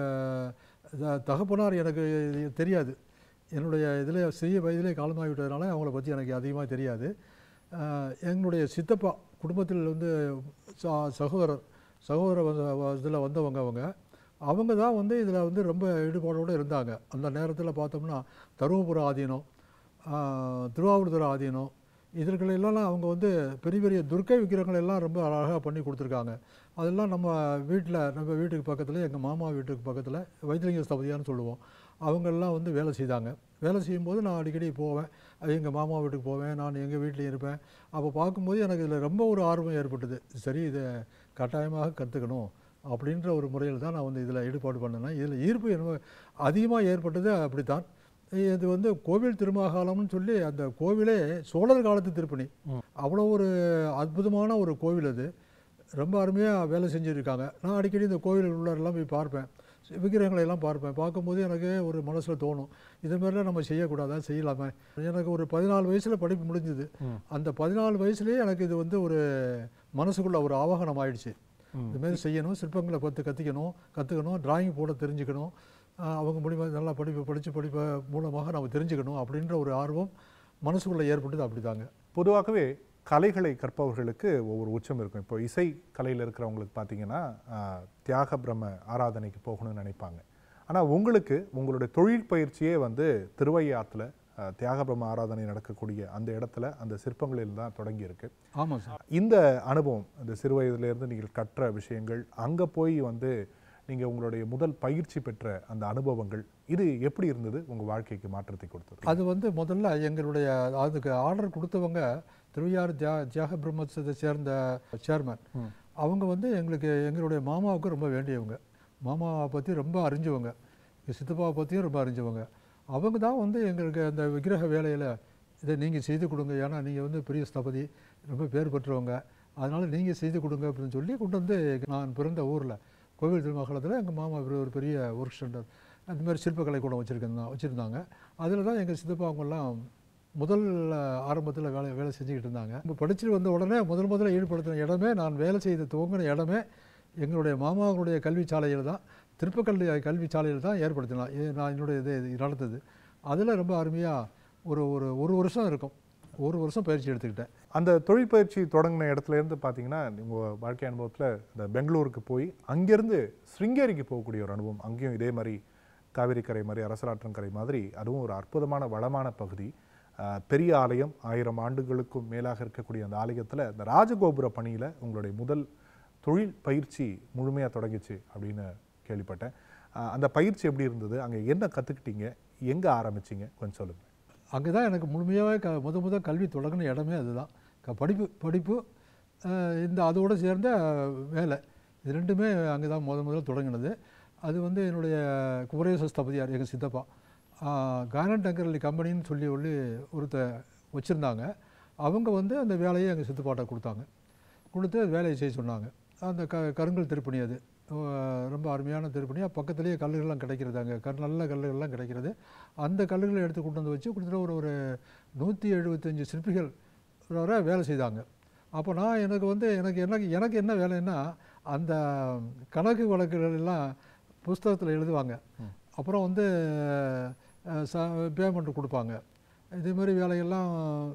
எங்கள் தகப்பனார் எனக்கு தெரியாது என்னுடைய இதில் சிறிய வயதிலே காலமாகிவிட்டதுனால அவங்கள பற்றி எனக்கு அதிகமாக தெரியாது அஹ் எங்களுடைய சித்தப்பா குடும்பத்தில் வந்து ச- சகோதரர் சகோதர இதில் வந்தவங்க அவங்க அவங்க தான் வந்து இதில் வந்து ரொம்ப ஈடுபாடோடு இருந்தாங்க அந்த நேரத்தில் பார்த்தோம்னா தருமபுரம் ஆதீனம் ஆஹ் திருவாவூர்துறை ஆதீனம் இதற்களெல்லாம் அவங்க வந்து பெரிய பெரிய துர்க்கை விக்கிரகங்கள் எல்லாம் ரொம்ப அழகாக பண்ணி கொடுத்துருக்காங்க அதெல்லாம் நம்ம வீட்டில் நம்ம வீட்டுக்கு பக்கத்தில் எங்கள் மாமா வீட்டுக்கு பக்கத்தில் வைத்திலிங்க ஸ்தபதியான்னு சொல்லுவோம் அவங்கெல்லாம் வந்து வேலை செய்தாங்க வேலை செய்யும்போது நான் அடிக்கடி போவேன் அது எங்கள் மாமா வீட்டுக்கு போவேன் நான் எங்கள் வீட்லேயும் இருப்பேன் அப்போ பார்க்கும்போது எனக்கு இதில் ரொம்ப ஒரு ஆர்வம் ஏற்பட்டது சரி இதை கட்டாயமாக கற்றுக்கணும் அப்படின்ற ஒரு முறையில் தான் நான் வந்து இதில் ஈடுபாடு பண்ணினேன் இதில் ஈர்ப்பு என்ன அதிகமாக ஏற்பட்டது அப்படித்தான் இது வந்து கோவில் திருமாகாலம்னு சொல்லி அந்த கோவிலே சோழர் காலத்து திருப்பணி அவ்வளோ ஒரு அற்புதமான ஒரு கோவில் அது ரொம்ப அருமையாக வேலை செஞ்சுருக்காங்க நான் அடிக்கடி இந்த கோவில் உள்ளாரெல்லாம் போய் பார்ப்பேன் விக்கிரகங்களை எல்லாம் பார்ப்பேன் பார்க்கும்போது எனக்கு ஒரு மனசில் தோணும் இது மாதிரிலாம் நம்ம செய்யக்கூடாதா செய்யலாமே எனக்கு ஒரு பதினாலு வயசில் படிப்பு முடிஞ்சுது அந்த பதினாலு வயசுலேயே எனக்கு இது வந்து ஒரு மனசுக்குள்ள ஒரு ஆவாகனம் ஆயிடுச்சு இது மாதிரி செய்யணும் சிற்பங்களை பார்த்து கற்றுக்கணும் கற்றுக்கணும் டிராயிங் போட தெரிஞ்சுக்கணும் ஆஹ் அவங்க மூலிமா நல்லா படிப்பு படித்து படிப்பை மூலமாக நம்ம தெரிஞ்சுக்கணும் அப்படின்ற ஒரு ஆர்வம் மனசுக்குள்ளே ஏற்பட்டது அப்படிதாங்க பொதுவாகவே கலைகளை கற்பவர்களுக்கு ஒவ்வொரு உச்சம் இருக்கும் இப்போ இசை கலையில் இருக்கிறவங்களுக்கு பார்த்தீங்கன்னா ஆஹ், தியாக பிரம்ம ஆராதனைக்கு போகணும்னு நினைப்பாங்க ஆனால் உங்களுக்கு உங்களுடைய தொழில் பயிற்சியே வந்து திருவையாத்துல ஆஹ், தியாக பிரம்ம ஆராதனை நடக்கக்கூடிய அந்த இடத்துல அந்த சிற்பங்களில் தான் தொடங்கி இருக்கு ஆமாம் சார் இந்த அனுபவம் இந்த சிறு வயதிலிருந்து நீங்கள் கற்ற விஷயங்கள் அங்கே போய் வந்து நீங்கள் உங்களுடைய முதல் பயிற்சி பெற்ற அந்த அனுபவங்கள் இது எப்படி இருந்தது உங்கள் வாழ்க்கைக்கு மாற்றத்தை கொடுத்தது அது வந்து முதல்ல எங்களுடைய அதுக்கு ஆர்டர் கொடுத்தவங்க திருவையாறு தியா தியாக பிரம்மத்தை சேர்ந்த சேர்மன் அவங்க வந்து எங்களுக்கு எங்களுடைய மாமாவுக்கு ரொம்ப வேண்டியவங்க மாமாவை பற்றி ரொம்ப அறிஞ்சவங்க எங்க சித்தப்பாவை பற்றியும் ரொம்ப அறிஞ்சவங்க அவங்க தான் வந்து எங்களுக்கு அந்த விக்கிரக வேலையில் இதை நீங்கள் செய்து கொடுங்க ஏன்னா நீங்கள் வந்து பெரிய ஸ்தபதி ரொம்ப பேர் பெற்றவங்க அதனால் நீங்கள் செய்து கொடுங்க அப்படின்னு சொல்லி கொண்டு வந்து நான் பிறந்த ஊரில் கோவில் திருமகளத்தில் எங்கள் மாமா ஒரு ஒரு பெரிய ஒர்க் சென்டர் அந்த மாதிரி சிற்பக்கலை கூட வச்சுருக்கா வச்சுருந்தாங்க அதில் தான் எங்கள் சித்தப்பா அவங்கெல்லாம் முதல் ஆரம்பத்தில் வேலை வேலை செஞ்சுக்கிட்டு இருந்தாங்க இப்போ படிச்சுட்டு வந்த உடனே முதல் முதல்ல ஈடுபடுத்தின இடமே நான் வேலை செய்த துவங்கின இடமே எங்களுடைய மாமாவுடைய கல்வி சாலையில் தான் திருப்பக்கல்வி கல்வி சாலையில் தான் ஏற்படுத்தினோம் இது நான் என்னுடைய இது இது நடந்தது அதில் ரொம்ப அருமையாக ஒரு ஒரு ஒரு வருஷம் இருக்கும் ஒரு வருஷம் பயிற்சி எடுத்துக்கிட்டேன் அந்த தொழில் பயிற்சி தொடங்கின இடத்துல இருந்து பார்த்தீங்கன்னா உங்கள் வாழ்க்கை அனுபவத்தில் இந்த பெங்களூருக்கு போய் அங்கேருந்து ஸ்ருங்கேரிக்கு போகக்கூடிய ஒரு அனுபவம் அங்கேயும் இதே மாதிரி காவிரி கரை மாதிரி அரசலாற்றங்கரை மாதிரி அதுவும் ஒரு அற்புதமான வளமான பகுதி ஆஹ், பெரிய ஆலயம் ஆயிரம் ஆண்டுகளுக்கும் மேலாக இருக்கக்கூடிய அந்த ஆலயத்தில் இந்த ராஜகோபுர பணியில் உங்களுடைய முதல் தொழில் பயிற்சி முழுமையாக தொடங்கிச்சு அப்படின்னு கேள்விப்பட்டேன் ஆஹ், அந்த பயிற்சி எப்படி இருந்தது அங்கே என்ன கற்றுக்கிட்டீங்க எங்கே ஆரம்பிச்சீங்க கொஞ்சம் சொல்லுங்கள் அங்கே தான் எனக்கு முழுமையாகவே க முத முத கல்வி தொடங்கின இடமே அதுதான் க படிப்பு படிப்பு அஹ், இந்த அதோடு சேர்ந்த வேலை இது ரெண்டுமே அங்கே தான் முத முதல்ல தொடங்கினது அது வந்து என்னுடைய குமரேச ஸ்தபதியார் எங்கள் சித்தப்பா கானன் டங்கரலி கம்பெனின்னு சொல்லி சொல்லி ஒருத்த வச்சுருந்தாங்க அவங்க வந்து அந்த வேலையை எங்கள் சித்தப்பாட்ட கொடுத்தாங்க கொடுத்து அது வேலையை செய்ய சொன்னாங்க அந்த க கருங்கல் திருப்பணி அது அஹ் ரொம்ப அருமையான திருப்பணி பக்கத்துலேயே கல்லுகள்லாம் கிடைக்கிறது அங்கே கல் நல்ல கல்லுகள்லாம் கிடைக்கிறது அந்த கல்லுகளை எடுத்து கொண்டு வந்து வச்சு கிட்டத்தட்ட ஒரு ஒரு நூற்றி எழுபத்தஞ்சு சிற்பிகள் வரை வேலை செய்தாங்க அப்போ நான் எனக்கு வந்து எனக்கு எனக்கு எனக்கு என்ன வேலைன்னா அந்த கணக்கு வழக்குகள் எல்லாம் புஸ்தகத்தில் எழுதுவாங்க அப்புறம் வந்து அஹ், ச பேமெண்ட் கொடுப்பாங்க இதே மாதிரி வேலையெல்லாம்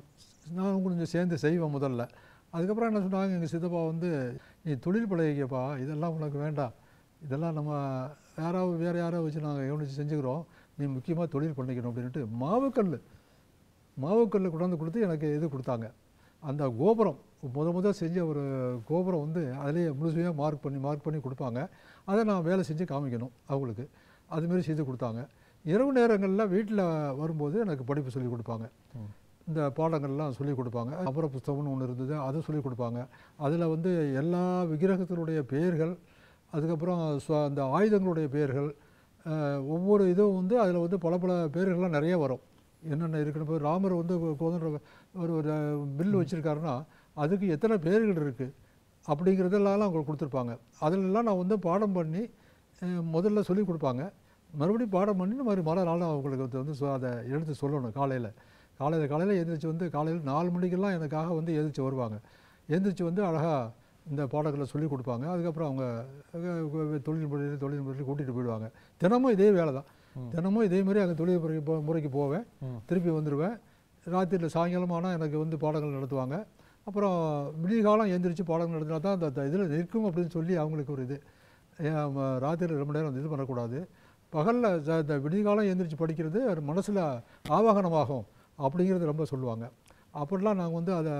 நான் கொஞ்சம் சேர்ந்து செய்வேன் முதல்ல அதுக்கப்புறம் என்ன சொன்னாங்க எங்கள் சித்தப்பா வந்து நீ தொழில் பழகிக்கப்பா இதெல்லாம் உனக்கு வேண்டாம் இதெல்லாம் நம்ம யாராவது வேறு யாராவது வச்சு நாங்கள் கவனித்து செஞ்சுக்கிறோம் நீ முக்கியமாக தொழில் பண்ணிக்கணும் அப்படின்ட்டு மாவுக்கல் மாவுக்கல்லை கொண்டாந்து கொடுத்து எனக்கு இது கொடுத்தாங்க அந்த கோபுரம் முத முத செஞ்ச ஒரு கோபுரம் வந்து அதிலேயே முழுசுமையாக மார்க் பண்ணி மார்க் பண்ணி கொடுப்பாங்க அதை நான் வேலை செஞ்சு காமிக்கணும் அவங்களுக்கு அதுமாரி செய்து கொடுத்தாங்க இரவு நேரங்களில் வீட்டில் வரும்போது எனக்கு படிப்பு சொல்லி கொடுப்பாங்க இந்த பாடங்கள்லாம் சொல்லி கொடுப்பாங்க அப்புறம் புஸ்தகம்னு ஒன்று இருந்தது அதை சொல்லி கொடுப்பாங்க அதில் வந்து எல்லா விக்கிரகத்தினுடைய பெயர்கள் அதுக்கப்புறம் ஸ்வ- அந்த ஆயுதங்களுடைய பெயர்கள் அஹ், ஒவ்வொரு இதுவும் வந்து அதில் வந்து பல பல பேர்கள்லாம் நிறைய வரும் என்னென்ன இருக்குன்னு இப்போ ராமர் வந்து ஒரு கோதண்ட ஒரு ஒரு பில் வச்சுருக்காருன்னா அதுக்கு எத்தனை பேர்கள் இருக்குது அப்படிங்கிறதெல்லாம் அவங்களுக்கு கொடுத்துருப்பாங்க அதிலெல்லாம் நான் வந்து பாடம் பண்ணி அஹ், முதல்ல சொல்லி கொடுப்பாங்க மறுபடியும் பாடம் பண்ணி இந்த மாதிரி மறு நாளும் அவங்களுக்கு வந்து வந்து சொ- அதை எடுத்து சொல்லணும் காலையில் காலையில் காலையில் எழுந்திரிச்சு வந்து காலையில் நாலு மணிக்கெல்லாம் எனக்காக வந்து எழுந்திரிச்சு வருவாங்க எழுந்திரிச்சு வந்து அழகாக இந்த பாடங்களை சொல்லி கொடுப்பாங்க அதுக்கப்புறம் அவங்க அஹ், தொழில் முறையில் தொழில் முறையில் கூட்டிகிட்டு போயிடுவாங்க தினமும் இதே வேலை தான் தினமும் இதே மாதிரி அங்கே தொழில் முறைக்கு போ- முறைக்கு போவேன் திருப்பி வந்துடுவேன் ராத்திரியில் சாயங்காலம் ஆனால் எனக்கு வந்து பாடங்கள் நடத்துவாங்க அப்புறம் விடிகாலம் எழுந்திரிச்சு பாடங்கள் நடத்தினா தான் அந்த இதில் நிற்கும் அப்படின்னு சொல்லி அவங்களுக்கு ஒரு இது ராத்திரியில் ரொம்ப நேரம் இது பண்ணக்கூடாது பகலில் இந்த விடிகாலம் எழுந்திரிச்சு படிக்கிறது மனசில் ஆவாகனமாகும் அப்படிங்கிறது ரொம்ப சொல்லுவாங்க அப்படிலாம் நாங்கள் வந்து அதை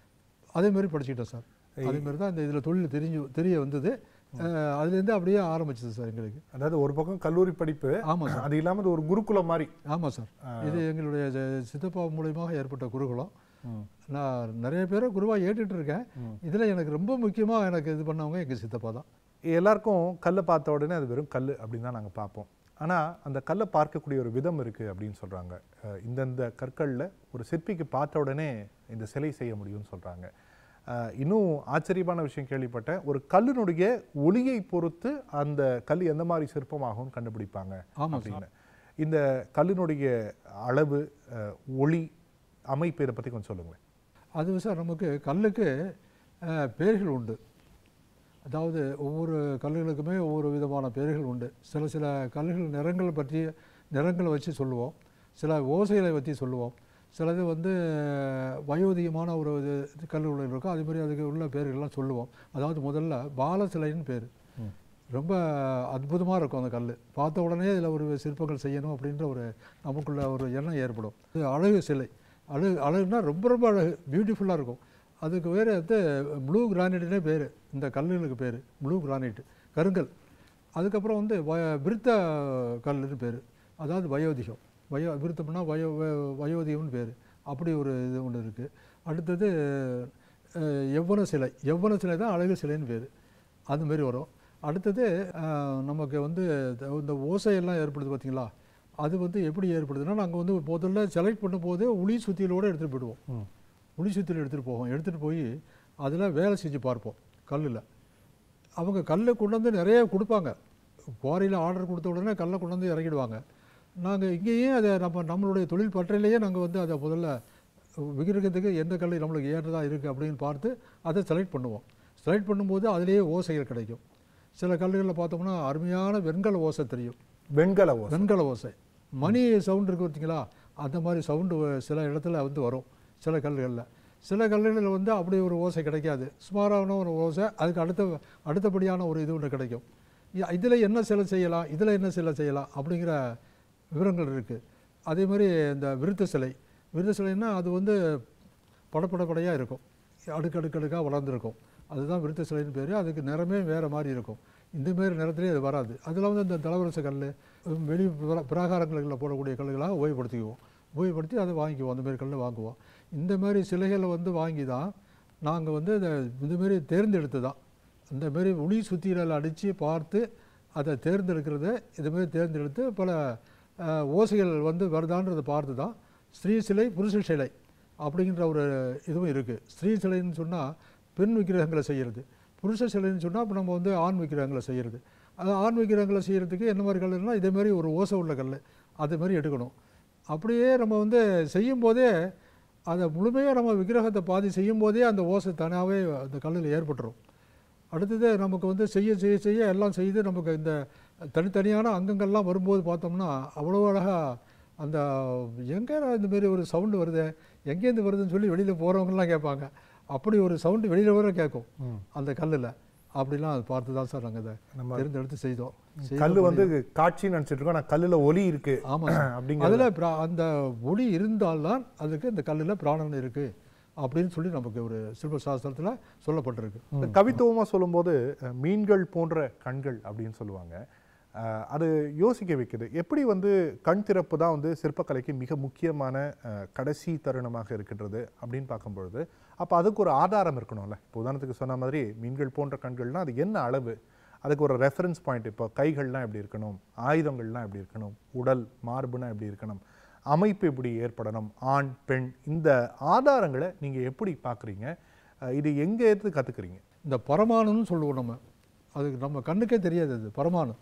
அதே மாதிரி படிச்சுக்கிட்டோம் சார் அதே மாதிரி தான் இந்த இதில் தொழில் தெரிஞ்சு தெரிய வந்தது அஹ் அதுலேருந்து அப்படியே ஆரம்பிச்சது சார் எங்களுக்கு அதாவது ஒரு பக்கம் கல்லூரி படிப்பு ஆமாம் சார் அது இல்லாமல் இது ஒரு குருகுலம் மாதிரி ஆமாம் சார் இது எங்களுடைய ஜ- சித்தப்பா மூலியமாக ஏற்பட்ட குருகுலம் நான் நிறைய பேரை குருவாக ஏற்றுட்டு இருக்கேன் இதில் எனக்கு ரொம்ப முக்கியமாக எனக்கு இது பண்ணவங்க எங்கள் சித்தப்பா தான் எல்லாருக்கும் கல்லை பார்த்த உடனே அது வெறும் கல் அப்படின்னு தான் நாங்கள் பார்ப்போம் ஆனால் அந்த கல்லை பார்க்கக்கூடிய ஒரு விதம் இருக்குது அப்படின்னு சொல்கிறாங்க இந்தந்த கற்களில் ஒரு சிற்பிக்கு பார்த்த உடனே இந்த சிலை செய்ய முடியும்னு சொல்கிறாங்க இன்னும் ஆச்சரியமான விஷயம் கேள்விப்பட்டேன் ஒரு கல்லினுடைய ஒளியை பொறுத்து அந்த கல் எந்த மாதிரி சிற்பமாகும்னு கண்டுபிடிப்பாங்க ஆமாம் அப்படின்னு இந்த கல்லினுடைய அளவு அஹ், ஒளி அமைப்பு இதை பற்றி கொஞ்சம் சொல்லுங்களேன் அது சார் நமக்கு கல்லுக்கு அஹ், பெயர்கள் உண்டு அதாவது ஒவ்வொரு கல்லுகளுக்குமே ஒவ்வொரு விதமான பெயர்கள் உண்டு சில சில கல்லுகள் நிறங்கள் பற்றி நிறங்களை வச்சு சொல்லுவோம் சில ஓசைகளை பற்றி சொல்லுவோம் சிலது வந்து வயோதிகமான ஒரு இது கல்லுகள் இருக்கும் அதே மாதிரி அதுக்கு உள்ள பேர்கள்லாம் சொல்லுவோம் அதாவது முதல்ல பால சிலைன்னு பேர் ரொம்ப அற்புதமாக இருக்கும் அந்த கல் பார்த்த உடனே இதில் ஒரு சிற்பங்கள் செய்யணும் அப்படின்ற ஒரு நமக்குள்ள ஒரு எண்ணம் ஏற்படும் இது அழகு சிலை அழகு அழகுனா ரொம்ப ரொம்ப அழகு பியூட்டிஃபுல்லாக இருக்கும் அதுக்கு பேர் வந்து ப்ளூ கிரானைட்னே பேர் இந்த கல்லுகளுக்கு பேர் ப்ளூ கிரானைட் கருங்கல் அதுக்கப்புறம் வந்து வ விருத்த கல்லுன்னு பேர் அதாவது வயோதிகம் வயோ விருத்தம்னா வயோ வ- வயோதிகம்னு பேர் அப்படி ஒரு இது ஒன்று இருக்குது அடுத்தது அஹ், எவ்வன சிலை எவ்வன சிலை தான் அழகு சிலைன்னு பேர் அது மாதிரி வரும் அடுத்தது அஹ், நமக்கு வந்து இந்த- இந்த ஓசையெல்லாம் ஏற்படுது பார்த்தீங்களா அது வந்து எப்படி ஏற்படுதுன்னா நாங்கள் வந்து முதல்ல செலக்ட் பண்ணும்போது உளி சுத்தியலோடு எடுத்துகிட்டு போயிடுவோம் உளி சுத்தியில் எடுத்துகிட்டு போவோம் எடுத்துகிட்டு போய் அதில் வேலை செஞ்சு பார்ப்போம் கல்லில் அவங்க கல்லை கொண்டு வந்து நிறைய கொடுப்பாங்க குவாரியில் ஆர்டர் கொடுத்த உடனே கல்லை கொண்டு வந்து இறக்கிடுவாங்க நாங்கள் இங்கேயே அதை நம்ம நம்மளுடைய தொழில் பற்றையிலேயே நாங்கள் வந்து அதை முதல்ல விக்கிரகத்துக்கு எந்த கல் நம்மளுக்கு ஏற்றதாக இருக்குது அப்படின்னு பார்த்து அதை செலக்ட் பண்ணுவோம் செலக்ட் பண்ணும்போது அதிலேயே ஓசைகள் கிடைக்கும் சில கல்லுகளில் பார்த்தோம்னா அருமையான வெண்கல ஓசை தெரியும் வெண்கல ஓசை வெண்கல ஓசை மணி சவுண்ட் இருக்கு பார்த்தீங்களா அந்த மாதிரி சவுண்டு சில இடத்துல வந்து வரும் சில கல்லுகளில் சில கல்லுகளில் வந்து அப்படி ஒரு ஓசை கிடைக்காது சுமாரான ஒரு ஓசை அதுக்கு அடுத்த அடுத்தபடியான ஒரு இது ஒன்று கிடைக்கும் இதில் என்ன சிலை செய்யலாம் இதில் என்ன சிலை செய்யலாம் அப்படிங்கிற விவரங்கள் இருக்குது அதே மாதிரி இந்த விருத்த சிலை விருத்த சிலைன்னா அது வந்து படப்பட படையாக இருக்கும் அடுக்கு அடுக்கடுக்காக வளர்ந்துருக்கும் அதுதான் விருத்த சிலைன்னு பேர் அதுக்கு நிறமே வேறு மாதிரி இருக்கும் இந்த மாதிரி நிறத்திலே அது வராது அதில் வந்து இந்த தலவரச கல் வெளி பிர- பிராகாரங்களில் போடக்கூடிய கல்லுகளாக உபயோகப்படுத்திக்குவோம் உபயோகப்படுத்தி அதை வாங்கிக்குவோம் அந்த மாதிரி கல்லை வாங்குவோம் இந்த மாதிரி சிலைகளை வந்து வாங்கி தான் நாங்கள் வந்து இந்த இந்த மாதிரி தேர்ந்தெடுத்து தான் இந்த மாதிரி உளி சுத்தியில் அடித்து பார்த்து அதை தேர்ந்தெடுக்கிறது இது மாதிரி தேர்ந்தெடுத்து பல அஹ், ஓசைகள் வந்து வருதான்றதை பார்த்து தான் ஸ்ரீ சிலை புருஷ சிலை அப்படிங்கிற ஒரு இதுவும் இருக்குது ஸ்ரீ சிலைன்னு சொன்னால் பெண் விக்கிரகங்களை செய்கிறது புருஷ சிலைன்னு சொன்னால் இப்போ நம்ம வந்து ஆண் விக்கிரகங்களை செய்கிறது அது ஆண் விக்கிரகங்களை செய்கிறதுக்கு என்ன மாதிரி கல்லுன்னா இதே மாதிரி ஒரு ஓசை உள்ள கல் அது மாதிரி எடுக்கணும் அப்படியே நம்ம வந்து செய்யும்போதே அதை முழுமையாக நம்ம விக்கிரகத்தை பாதி செய்யும்போதே அந்த ஓசை தானாகவே அந்த கல்லில் ஏற்பட்டுரும் அடுத்தது நமக்கு வந்து செய்ய செய்ய செய்ய எல்லாம் செய்து நமக்கு இந்த தனித்தனியான அங்கங்கள்லாம் வரும்போது பார்த்தோம்னா அவ்வளோ அழகாக அந்த எங்கே இந்த மாதிரி ஒரு சவுண்டு வருது எங்கேருந்து வருதுன்னு சொல்லி வெளியில் போகிறவங்கலாம் கேட்பாங்க அப்படி ஒரு சவுண்டு வெளியில் வர கேட்கும் அந்த கல்லில் அப்படிலாம் அது பார்த்து தான் சார் நாங்கள் அதை நம்ம தேர்ந்தெடுத்து செய்தோம் செய்த கல்லு வந்து காட்சின்னு நினைச்சிட்டு இருக்கோம் ஆனா கல்லுல ஒலி இருக்கு ஆமாம் அப்படிங்கிறது அதில் பிரா அந்த ஒளி இருந்தால்தான் அதுக்கு இந்த கல்லில் பிராணன் இருக்குது அப்படின்னு சொல்லி நமக்கு ஒரு சிற்ப சாஸ்திரத்தில் சொல்லப்பட்டிருக்கு இந்த கவித்துவமா சொல்லும்போது அஹ், மீன்கள் போன்ற கண்கள் அப்படின்னு சொல்லுவாங்க அஹ், அது யோசிக்க வைக்குது எப்படி வந்து கண் திறப்பு தான் வந்து சிற்பக்கலைக்கு மிக முக்கியமான அஹ், கடைசி தருணமாக இருக்கின்றது அப்படின்னு பார்க்கும்பொழுது அப்போ அதுக்கு ஒரு ஆதாரம் இருக்கணும்ல இப்போ உதாரணத்துக்கு சொன்ன மாதிரி மீன்கள் போன்ற கண்கள்னா அது என்ன அளவு அதுக்கு ஒரு ரெஃபரன்ஸ் பாயிண்ட் இப்போ கைகள்லாம் எப்படி இருக்கணும் ஆயுதங்கள்லாம் எப்படி இருக்கணும் உடல் மார்புனா எப்படி இருக்கணும் அமைப்பு எப்படி ஏற்படணும் ஆண் பெண் இந்த ஆதாரங்களை நீங்கள் எப்படி பார்க்குறீங்க இது எங்கே இருந்து கற்றுக்குறீங்க இந்த பரமாணுன்னு சொல்லுவோம் நம்ம அதுக்கு நம்ம கண்ணுக்கே தெரியாது அது பரமாணு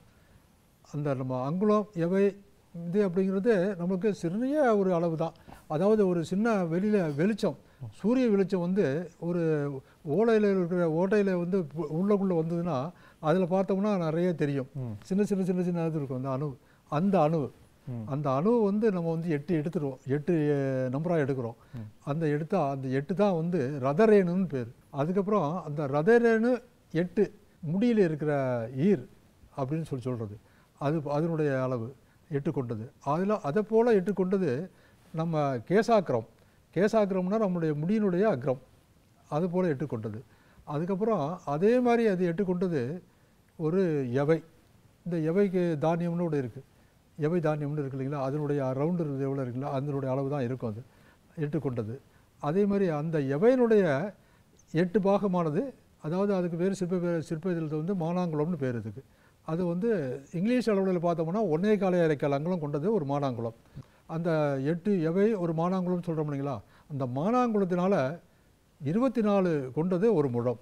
அந்த நம்ம அங்குலம் எவை இது அப்படிங்கிறது நமக்கு சிறிய ஒரு அளவு தான் அதாவது ஒரு சின்ன வெளியில் வெளிச்சம் சூரிய வெளிச்சம் வந்து ஒரு ஓலையில் இருக்கிற ஓட்டையில் வந்து பு- உள்ளக்குள்ளே வந்ததுன்னா அதில் பார்த்தோம்னா நிறைய தெரியும் சின்ன சின்ன சின்ன சின்ன இது இருக்கும் அந்த அணு அந்த அணு அந்த அணுவை வந்து நம்ம வந்து எட்டு எடுத்துருவோம் எட்டு நம்பராக எடுக்கிறோம் அந்த எடுத்தா அந்த எட்டு தான் வந்து ரதரேணுன்னு பேர் அதுக்கப்புறம் அந்த ரதரேணு எட்டு முடியில் இருக்கிற ஈர் அப்படின்னு சொல்லி சொல்கிறது அது அதனுடைய அளவு எட்டு கொண்டது அதில் அதை போல் எட்டு கொண்டது நம்ம கேசாக்கிரம் கேசாக்கிரம்னா நம்முடைய முடியினுடைய அக்ரம் அது போல் எட்டு கொண்டது அதுக்கப்புறம் அதே மாதிரி அது எட்டு கொண்டது ஒரு எவை இந்த எவைக்கு தானியம்னு ஒன்று இருக்குது எவை தானியம்னு இருக்கு இல்லைங்களா அதனுடைய ரவுண்டு எவ்வளோ இருக்குல்ல அதனுடைய அளவு தான் இருக்கும் அது எட்டு கொண்டது அதே மாதிரி அந்த எவையினுடைய எட்டு பாகமானது அதாவது அதுக்கு பேர் சிற்ப பேர் சிற்ப இதில் வந்து மானாங்குளம்னு பேர் இதுக்கு அது வந்து இங்கிலீஷ் அளவில் பார்த்தோம்னா ஒன்னே காலை அரைக்கால் அங்குலம் கொண்டது ஒரு மானாங்குளம் அந்த எட்டு எவை ஒரு மானாங்குளம்னு சொல்கிறோம் இல்லைங்களா அந்த மானாங்குளத்தினால இருபத்தி நாலு கொண்டது ஒரு முழம்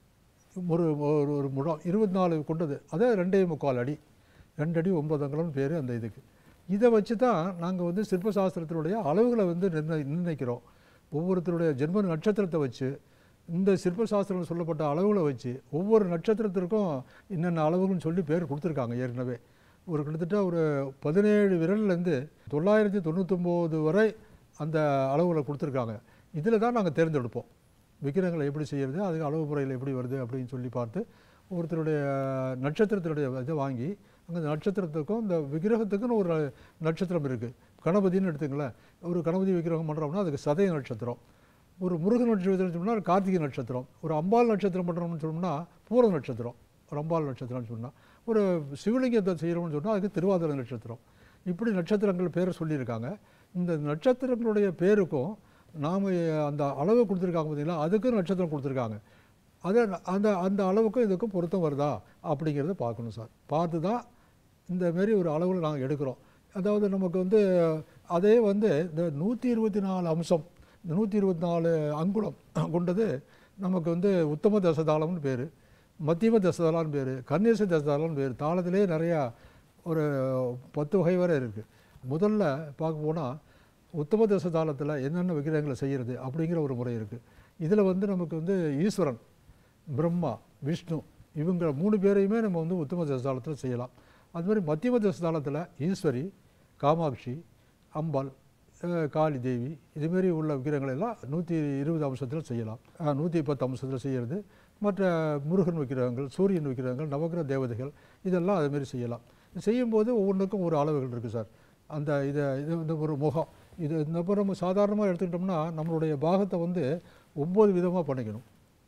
ஒரு ஒரு ஒரு முழம் இருபத்தி நாலு கொண்டது அதை ரெண்டே முக்கால் அடி ரெண்டு அடி ஒன்பது அங்குலம்னு பேர் அந்த இதுக்கு இதை வச்சு தான் நாங்கள் வந்து சிற்பசாஸ்திரத்தினுடைய அளவுகளை வந்து நிர்ணய நிர்ணயிக்கிறோம் ஒவ்வொருத்தருடைய ஜென்ம நட்சத்திரத்தை வச்சு இந்த சிற்பசாஸ்திரம் சொல்லப்பட்ட அளவுகளை வச்சு ஒவ்வொரு நட்சத்திரத்திற்கும் என்னென்ன அளவுகள்னு சொல்லி பேர் கொடுத்துருக்காங்க ஏற்கனவே ஒரு கிட்டத்தட்ட ஒரு பதினேழு விரல்லேருந்து தொள்ளாயிரத்தி தொண்ணூத்தொம்போது வரை அந்த அளவுகளை கொடுத்துருக்காங்க இதில் தான் நாங்கள் தேர்ந்தெடுப்போம் விக்கிரகங்களை எப்படி செய்கிறது அதுக்கு அளவு முறையில் எப்படி வருது அப்படின்னு சொல்லி பார்த்து ஒருத்தருடைய நட்சத்திரத்தினுடைய இதை வாங்கி அந்த நட்சத்திரத்துக்கும் இந்த விக்கிரகத்துக்குன்னு ஒரு நட்சத்திரம் இருக்குது கணபதின்னு எடுத்துங்களேன் ஒரு கணபதி விக்கிரகம் பண்ணுறோம்னா அதுக்கு சதய நட்சத்திரம் ஒரு முருகன் நட்சத்திரம் சொன்னால் கார்த்திகை நட்சத்திரம் ஒரு அம்பாள் நட்சத்திரம் பண்ணுறோம்னு சொன்னோம்னா பூர நட்சத்திரம் ஒரு அம்பாள் நட்சத்திரம்னு சொன்னால் ஒரு சிவலிங்கத்தை செய்கிறோம்னு சொன்னால் அதுக்கு திருவாதிரை நட்சத்திரம் இப்படி நட்சத்திரங்கள் பேரை சொல்லியிருக்காங்க இந்த நட்சத்திரங்களுடைய பேருக்கும் நாம் அந்த அளவு கொடுத்துருக்காங்க பார்த்தீங்களா அதுக்கும் நட்சத்திரம் கொடுத்துருக்காங்க அதை அந்த அந்த அளவுக்கும் இதுக்கும் பொருத்தம் வருதா அப்படிங்கிறத பார்க்கணும் சார் பார்த்து தான் இந்த மாரி ஒரு அளவில் நாங்கள் எடுக்கிறோம் அதாவது நமக்கு வந்து அதே வந்து இந்த நூற்றி இருபத்தி நாலு அம்சம் இந்த நூற்றி இருபத்தி நாலு அங்குலம் கொண்டது நமக்கு வந்து உத்தம தசதாளம்னு பேர் மத்தியம தசதாளம்னு பேர் கன்னியச தசதாளம்னு பேர் தாளத்திலே நிறையா ஒரு பத்து வகை வரை இருக்குது முதல்ல பார்க்க போனால் உத்தம தசதாளத்தில் என்னென்ன விக்கிரகங்களை செய்கிறது அப்படிங்கிற ஒரு முறை இருக்குது இதில் வந்து நமக்கு வந்து ஈஸ்வரன் பிரம்மா விஷ்ணு இவங்க மூணு பேரையுமே நம்ம வந்து உத்தம தசதாளத்தில் செய்யலாம் அது மாதிரி மத்தியம தசதாளத்தில் ஈஸ்வரி காமாட்சி அம்பாள் அஹ், காளி தேவி இதுமாரி உள்ள விக்கிரகங்கள் எல்லாம் நூற்றி இருபது அம்சத்தில் செய்யலாம் நூற்றி பத்து அம்சத்தில் செய்கிறது மற்ற முருகன் விக்கிரகங்கள் சூரியன் விக்கிரகங்கள் நவகிரக தேவதைகள் இதெல்லாம் அதுமாரி செய்யலாம் செய்யும்போது ஒவ்வொன்றுக்கும் ஒரு அளவுகள் இருக்குது சார் அந்த இதை இது இந்த ஒரு முகம் இது இந்த இப்போ நம்ம சாதாரணமாக எடுத்துக்கிட்டோம்னா நம்மளுடைய பாகத்தை வந்து ஒம்பது விதமாக பண்ணிக்கணும்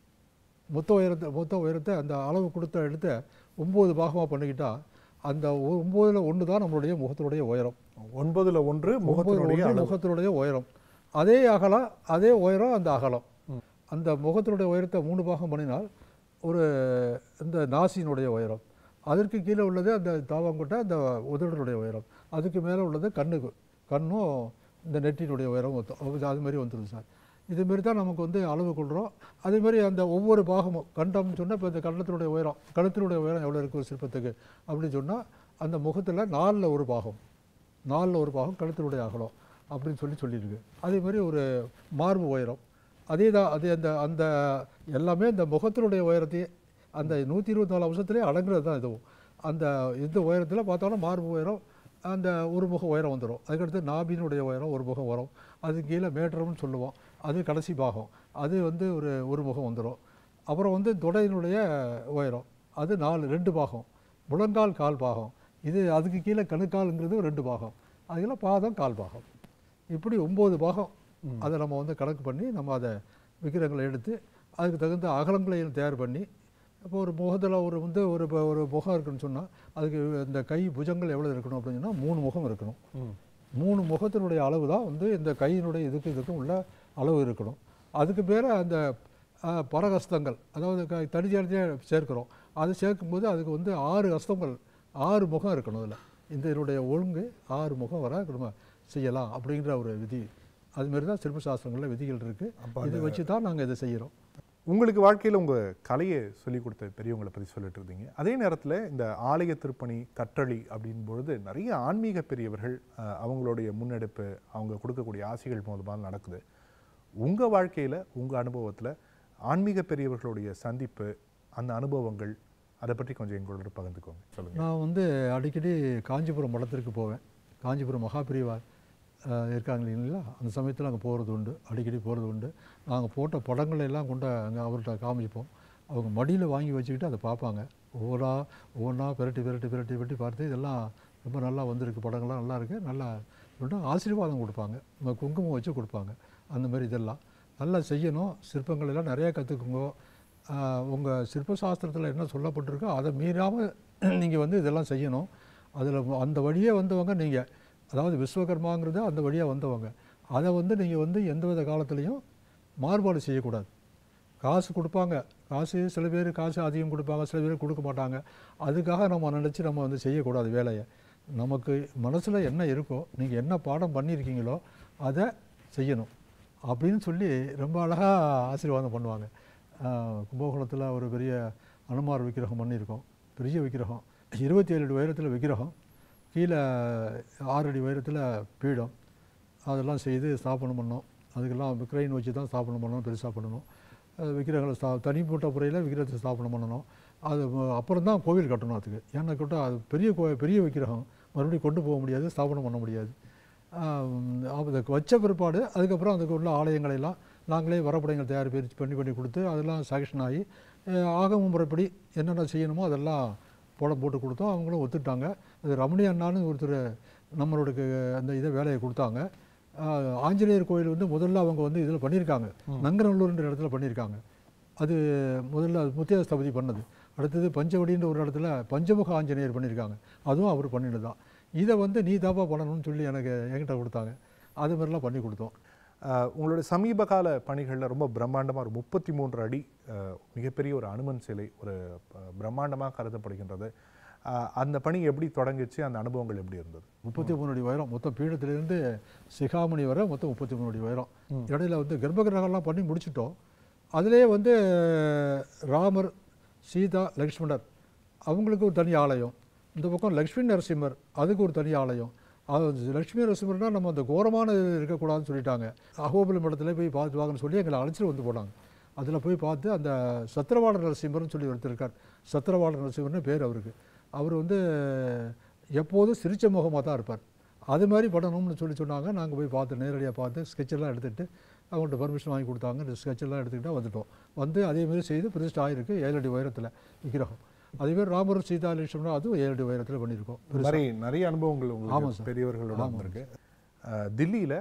மொத்த உயரத்தை மொத்த உயரத்தை அந்த அளவு கொடுத்த எடுத்து ஒம்பது பாகமாக பண்ணிக்கிட்டா அந்த ஒம்போதில் ஒன்று தான் நம்மளுடைய முகத்தினுடைய உயரம் ஒன்பதுல ஒன்று முகத்தினுடைய ஒன்பது அளவு முகத்தினுடைய உயரம் அதே அகலம் அதே உயரம் அந்த அகலம் அந்த முகத்தினுடைய உயரத்தை மூணு பாகம் பண்ணினால் ஒரு இந்த நாசியினுடைய உயரம் அதற்கு கீழே உள்ளது அந்த தாவாங்கொட்டை அந்த உதடனுடைய உயரம் அதுக்கு மேலே உள்ளது கண்ணுக்கு கண்ணும் இந்த நெற்றினுடைய உயரம் ஒத்து- அது- அது மாதிரி வந்துடும் சார் இதுமாரி தான் நமக்கு வந்து அளவு கொள்கிறோம் அதேமாரி அந்த ஒவ்வொரு பாகமும் கண்டம்னு சொன்னால் இப்போ இந்த கண்டத்தினுடைய உயரம் கழுத்தினுடைய உயரம் எவ்வளோ இருக்குது ஒரு சிற்பத்துக்கு அப்படின்னு சொன்னால் அந்த முகத்தில் நாலில் ஒரு பாகம் நாலில் ஒரு பாகம் கழுத்தினுடைய அகலம் அப்படின்னு சொல்லி சொல்லியிருக்கு அதே மாதிரி ஒரு மார்பு உயரம் அதே தான் அதே அந்த அந்த எல்லாமே இந்த முகத்தினுடைய உயரத்தையே அந்த நூற்றி இருபத்தி நாலு அம்சத்துலேயே அடங்குறது தான் இதுவும் அந்த இந்த உயரத்தில் பார்த்தோன்னா மார்பு உயரம் அந்த ஒரு முக உயரம் வந்துடும் அதுக்கடுத்து நாபினுடைய உயரம் ஒரு முகம் வரும் அது கீழே மேட்டரம்னு சொல்லுவோம் அது கடைசி பாகம் அது வந்து ஒரு ஒரு முகம் வந்துடும் அப்புறம் வந்து தொடையினுடைய உயரம் அது நாலு ரெண்டு பாகம் முழங்கால் கால் பாகம் இது அதுக்கு கீழே கணுக்கால்ங்கிறது ரெண்டு பாகம் அதுக்கெல்லாம் பாதம் கால் பாகம் இப்படி ஒம்பது பாகம் அதை நம்ம வந்து கணக்கு பண்ணி நம்ம அதை விக்கிரகங்களை எடுத்து அதுக்கு தகுந்த அகலங்களையும் தயார் பண்ணி இப்போ ஒரு முகத்தில் ஒரு வந்து ஒரு இப்போ ஒரு முகம் இருக்குன்னு சொன்னால் அதுக்கு இந்த கை புஜங்கள் எவ்வளோ இருக்கணும் அப்படின்னு சொன்னால் மூணு முகம் இருக்கணும் மூணு முகத்தினுடைய அளவு தான் வந்து இந்த கையினுடைய இதுக்கு இதுக்கும் உள்ள அளவு இருக்கணும் அதுக்கு பேர் அந்த அஹ், பரகஸ்தங்கள் அதாவது க தனி தனியாக சேர்க்கிறோம் அது சேர்க்கும்போது அதுக்கு வந்து ஆறு ஹஸ்தங்கள் ஆறு முகம் இருக்கணும் அதில் இந்த இதனுடைய ஒழுங்கு ஆறு முகம் வர நம்ம செய்யலாம் அப்படிங்கிற ஒரு விதி அதுமாரி தான் சிற்ப சாஸ்திரங்களில் விதிகள் இருக்குது இதை வச்சு தான் நாங்கள் இதை செய்கிறோம் உங்களுக்கு வாழ்க்கையில் உங்கள் கலையை சொல்லிக் கொடுத்த பெரியவங்களை பற்றி சொல்லிட்டு இருந்தீங்க அதே நேரத்தில் இந்த ஆலய திருப்பணி கற்றளி அப்படின் பொழுது நிறைய ஆன்மீக பெரியவர்கள் அஹ், அவங்களுடைய முன்னெடுப்பு அவங்க கொடுக்கக்கூடிய ஆசைகள் மூலமாக நடக்குது உங்கள் வாழ்க்கையில் உங்கள் அனுபவத்தில் ஆன்மீக பெரியவர்களுடைய சந்திப்பு அந்த அனுபவங்கள் அதை பற்றி கொஞ்சம் எங்களோட பகிர்ந்துக்கோங்க சொல்லுங்கள் நான் வந்து அடிக்கடி காஞ்சிபுரம் மடத்திற்கு போவேன் காஞ்சிபுரம் மகாபிரிவா அஹ், இருக்காங்க இல்லைங்களா அந்த சமயத்தில் அங்கே போகிறது உண்டு அடிக்கடி போகிறது உண்டு நாங்கள் போட்ட படங்களை எல்லாம் கொண்டு அங்கே அவர்கிட்ட காமிப்போம் அவங்க மடியில் வாங்கி வச்சுக்கிட்டு அதை பார்ப்பாங்க ஒவ்வொன்றா ஒவ்வொன்றா பிரட்டி பிரட்டி பிரட்டி பிரட்டி பார்த்து இதெல்லாம் ரொம்ப நல்லா வந்திருக்கு படங்கள்லாம் நல்லா இருக்குது நல்லா சொல்லிட்டு ஆசீர்வாதம் கொடுப்பாங்க நம்ம குங்குமம் வச்சு கொடுப்பாங்க அந்த மாதிரி இதெல்லாம் நல்லா செய்யணும் சிற்பங்கள் எல்லாம் நிறையா கற்றுக்குங்க உங்கள் சிற்ப சாஸ்திரத்தில் என்ன சொல்லப்பட்டிருக்கோ அதை மீறாமல் நீங்கள் வந்து இதெல்லாம் செய்யணும் அதில் அந்த வழியே வந்தவங்க நீங்கள் அதாவது விஸ்வகர்மாங்கிறது அந்த வழியாக வந்தவங்க அதை வந்து நீங்கள் வந்து எந்தவித காலத்துலேயும் மாறுபாடு செய்யக்கூடாது காசு கொடுப்பாங்க காசு சில பேர் காசு அதிகம் கொடுப்பாங்க சில பேர் கொடுக்க மாட்டாங்க அதுக்காக நம்ம நினச்சி நம்ம வந்து செய்யக்கூடாது வேலையை நமக்கு மனசில் என்ன இருக்கோ நீங்கள் என்ன பாடம் பண்ணியிருக்கீங்களோ அதை செய்யணும் அப்படின்னு சொல்லி ரொம்ப அழகாக ஆசீர்வாதம் பண்ணுவாங்க கும்பகோணத்தில் ஒரு பெரிய அனுமார் விக்கிரகம் பண்ணியிருக்கோம் பெரிய விக்கிரகம் இருபத்தி ஏழு அடி உயரத்தில் விக்கிரகம் கீழே ஆறு அடி உயரத்தில் பீடம் அதெல்லாம் செய்து ஸ்தாபனம் பண்ணோம் அதுக்கெல்லாம் கிரெயின் வச்சு தான் ஸ்தாபனம் பண்ணணும் பெருசாக பண்ணணும் அது விக்கிரகங்களை ஸ்தா தனிப்பட்ட முறையில் விக்கிரகத்தை ஸ்தாபனம் பண்ணணும் அது அப்புறம் தான் கோவில் கட்டணும் அதுக்கு ஏன்னா கேட்டால் அது பெரிய கோ பெரிய விக்கிரகம் மறுபடியும் கொண்டு போக முடியாது ஸ்தாபனம் பண்ண முடியாது அதுக்கு வச்ச பிற்பாடு அதுக்கப்புறம் அதுக்கு உள்ள ஆலயங்களை எல்லாம் நாங்களே வரப்படைகள் தயார் பிரித்து பண்ணி பண்ணி கொடுத்து அதெல்லாம் சாங்ஷன் ஆகி அஹ், ஆகம முறைப்படி என்னென்ன செய்யணுமோ அதெல்லாம் போட போட்டு கொடுத்தோம் அவங்களும் ஒத்துட்டாங்க அது ரமணி அண்ணான்னு ஒருத்தர் நம்மளோட அந்த இதை வேலையை கொடுத்தாங்க ஆஹ், ஆஞ்சநேயர் கோயில் வந்து முதல்ல அவங்க வந்து இதில் பண்ணியிருக்காங்க நங்கநல்லூர்ன்ற இடத்துல பண்ணியிருக்காங்க அது முதல்ல அது முத்தியா ஸ்தபதி பண்ணது அடுத்தது பஞ்சவடின்ற ஒரு இடத்துல பஞ்சமுக ஆஞ்சநேயர் பண்ணியிருக்காங்க அதுவும் அவர் பண்ணினது தான் இதை வந்து நீ தாப்பா பண்ணணும்னு சொல்லி எனக்கு என்கிட்ட கொடுத்தாங்க அது மாதிரிலாம் பண்ணி கொடுத்தோம் ஆஹ் உங்களுடைய சமீப கால பணிகளில் ரொம்ப பிரம்மாண்டமாக ஒரு முப்பத்தி மூன்று அடி ஆஹ் மிகப்பெரிய ஒரு அனுமன் சிலை ஒரு ப- பிரம்மாண்டமாக கருதப்படுகின்றது ஆஹ் அந்த பணி எப்படி தொடங்குச்சு அந்த அனுபவங்கள் எப்படி இருந்தது முப்பத்தி மூணு அடி உயரம் மொத்தம் பீடத்திலிருந்து சிகாமணி வரை மொத்தம் முப்பத்தி மூணு அடி உயரம் இடையில வந்து கர்ப்பகிரகம்லாம் பண்ணி முடிச்சிட்டோம் அதுலேயே வந்து ராமர் சீதா லக்ஷ்மணர் அவங்களுக்கு ஒரு தனி ஆலயம் இந்த பக்கம் லக்ஷ்மி நரசிம்மர் அதுக்கு ஒரு தனி ஆலயம் அது லக்ஷ்மி நரசிம்மர்னா நம்ம அந்த கோரமான இது இருக்கக்கூடாதுன்னு சொல்லிட்டாங்க அகோபுரம் இடத்துல போய் பார்த்து வாங்கன்னு சொல்லி எங்களை அழைச்சிட்டு வந்து போனாங்க அதில் போய் பார்த்து அந்த சத்திரவாட நரசிம்மர்னு சொல்லி ஒருத்தர் இருக்கார் சத்திரவாட நரசிம்மர்னு பேர் அவருக்கு அவர் வந்து எப்போதும் சிரிச்ச முகமாக தான் இருப்பார் அது மாதிரி பண்ணணும்னு சொல்லி சொன்னாங்க நாங்கள் போய் பார்த்து நேரடியாக பார்த்து ஸ்கெட்செல்லாம் எடுத்துகிட்டு அவங்கள்ட்ட பர்மிஷன் வாங்கி கொடுத்தாங்க இந்த ஸ்கெட்செல்லாம் எடுத்துக்கிட்டு வந்துட்டோம் வந்து அதே மாதிரி செய்து பிரதிஷ்டை ஆகிருக்கு ஏழு அடி உயரத்தில் விக்கிரகம் அதேமாதிரி ராமர் சீதா லட்சுமணன் அதுவும் ஏழு அடி உயரத்தில் பண்ணியிருக்கோம் இந்த மாதிரி நிறைய அனுபவங்கள் ஆமாம் உங்களுக்கு சார். பெரியவர்களோட ஆமாம் வந்திருக்கு ஆஹ் தில்லியில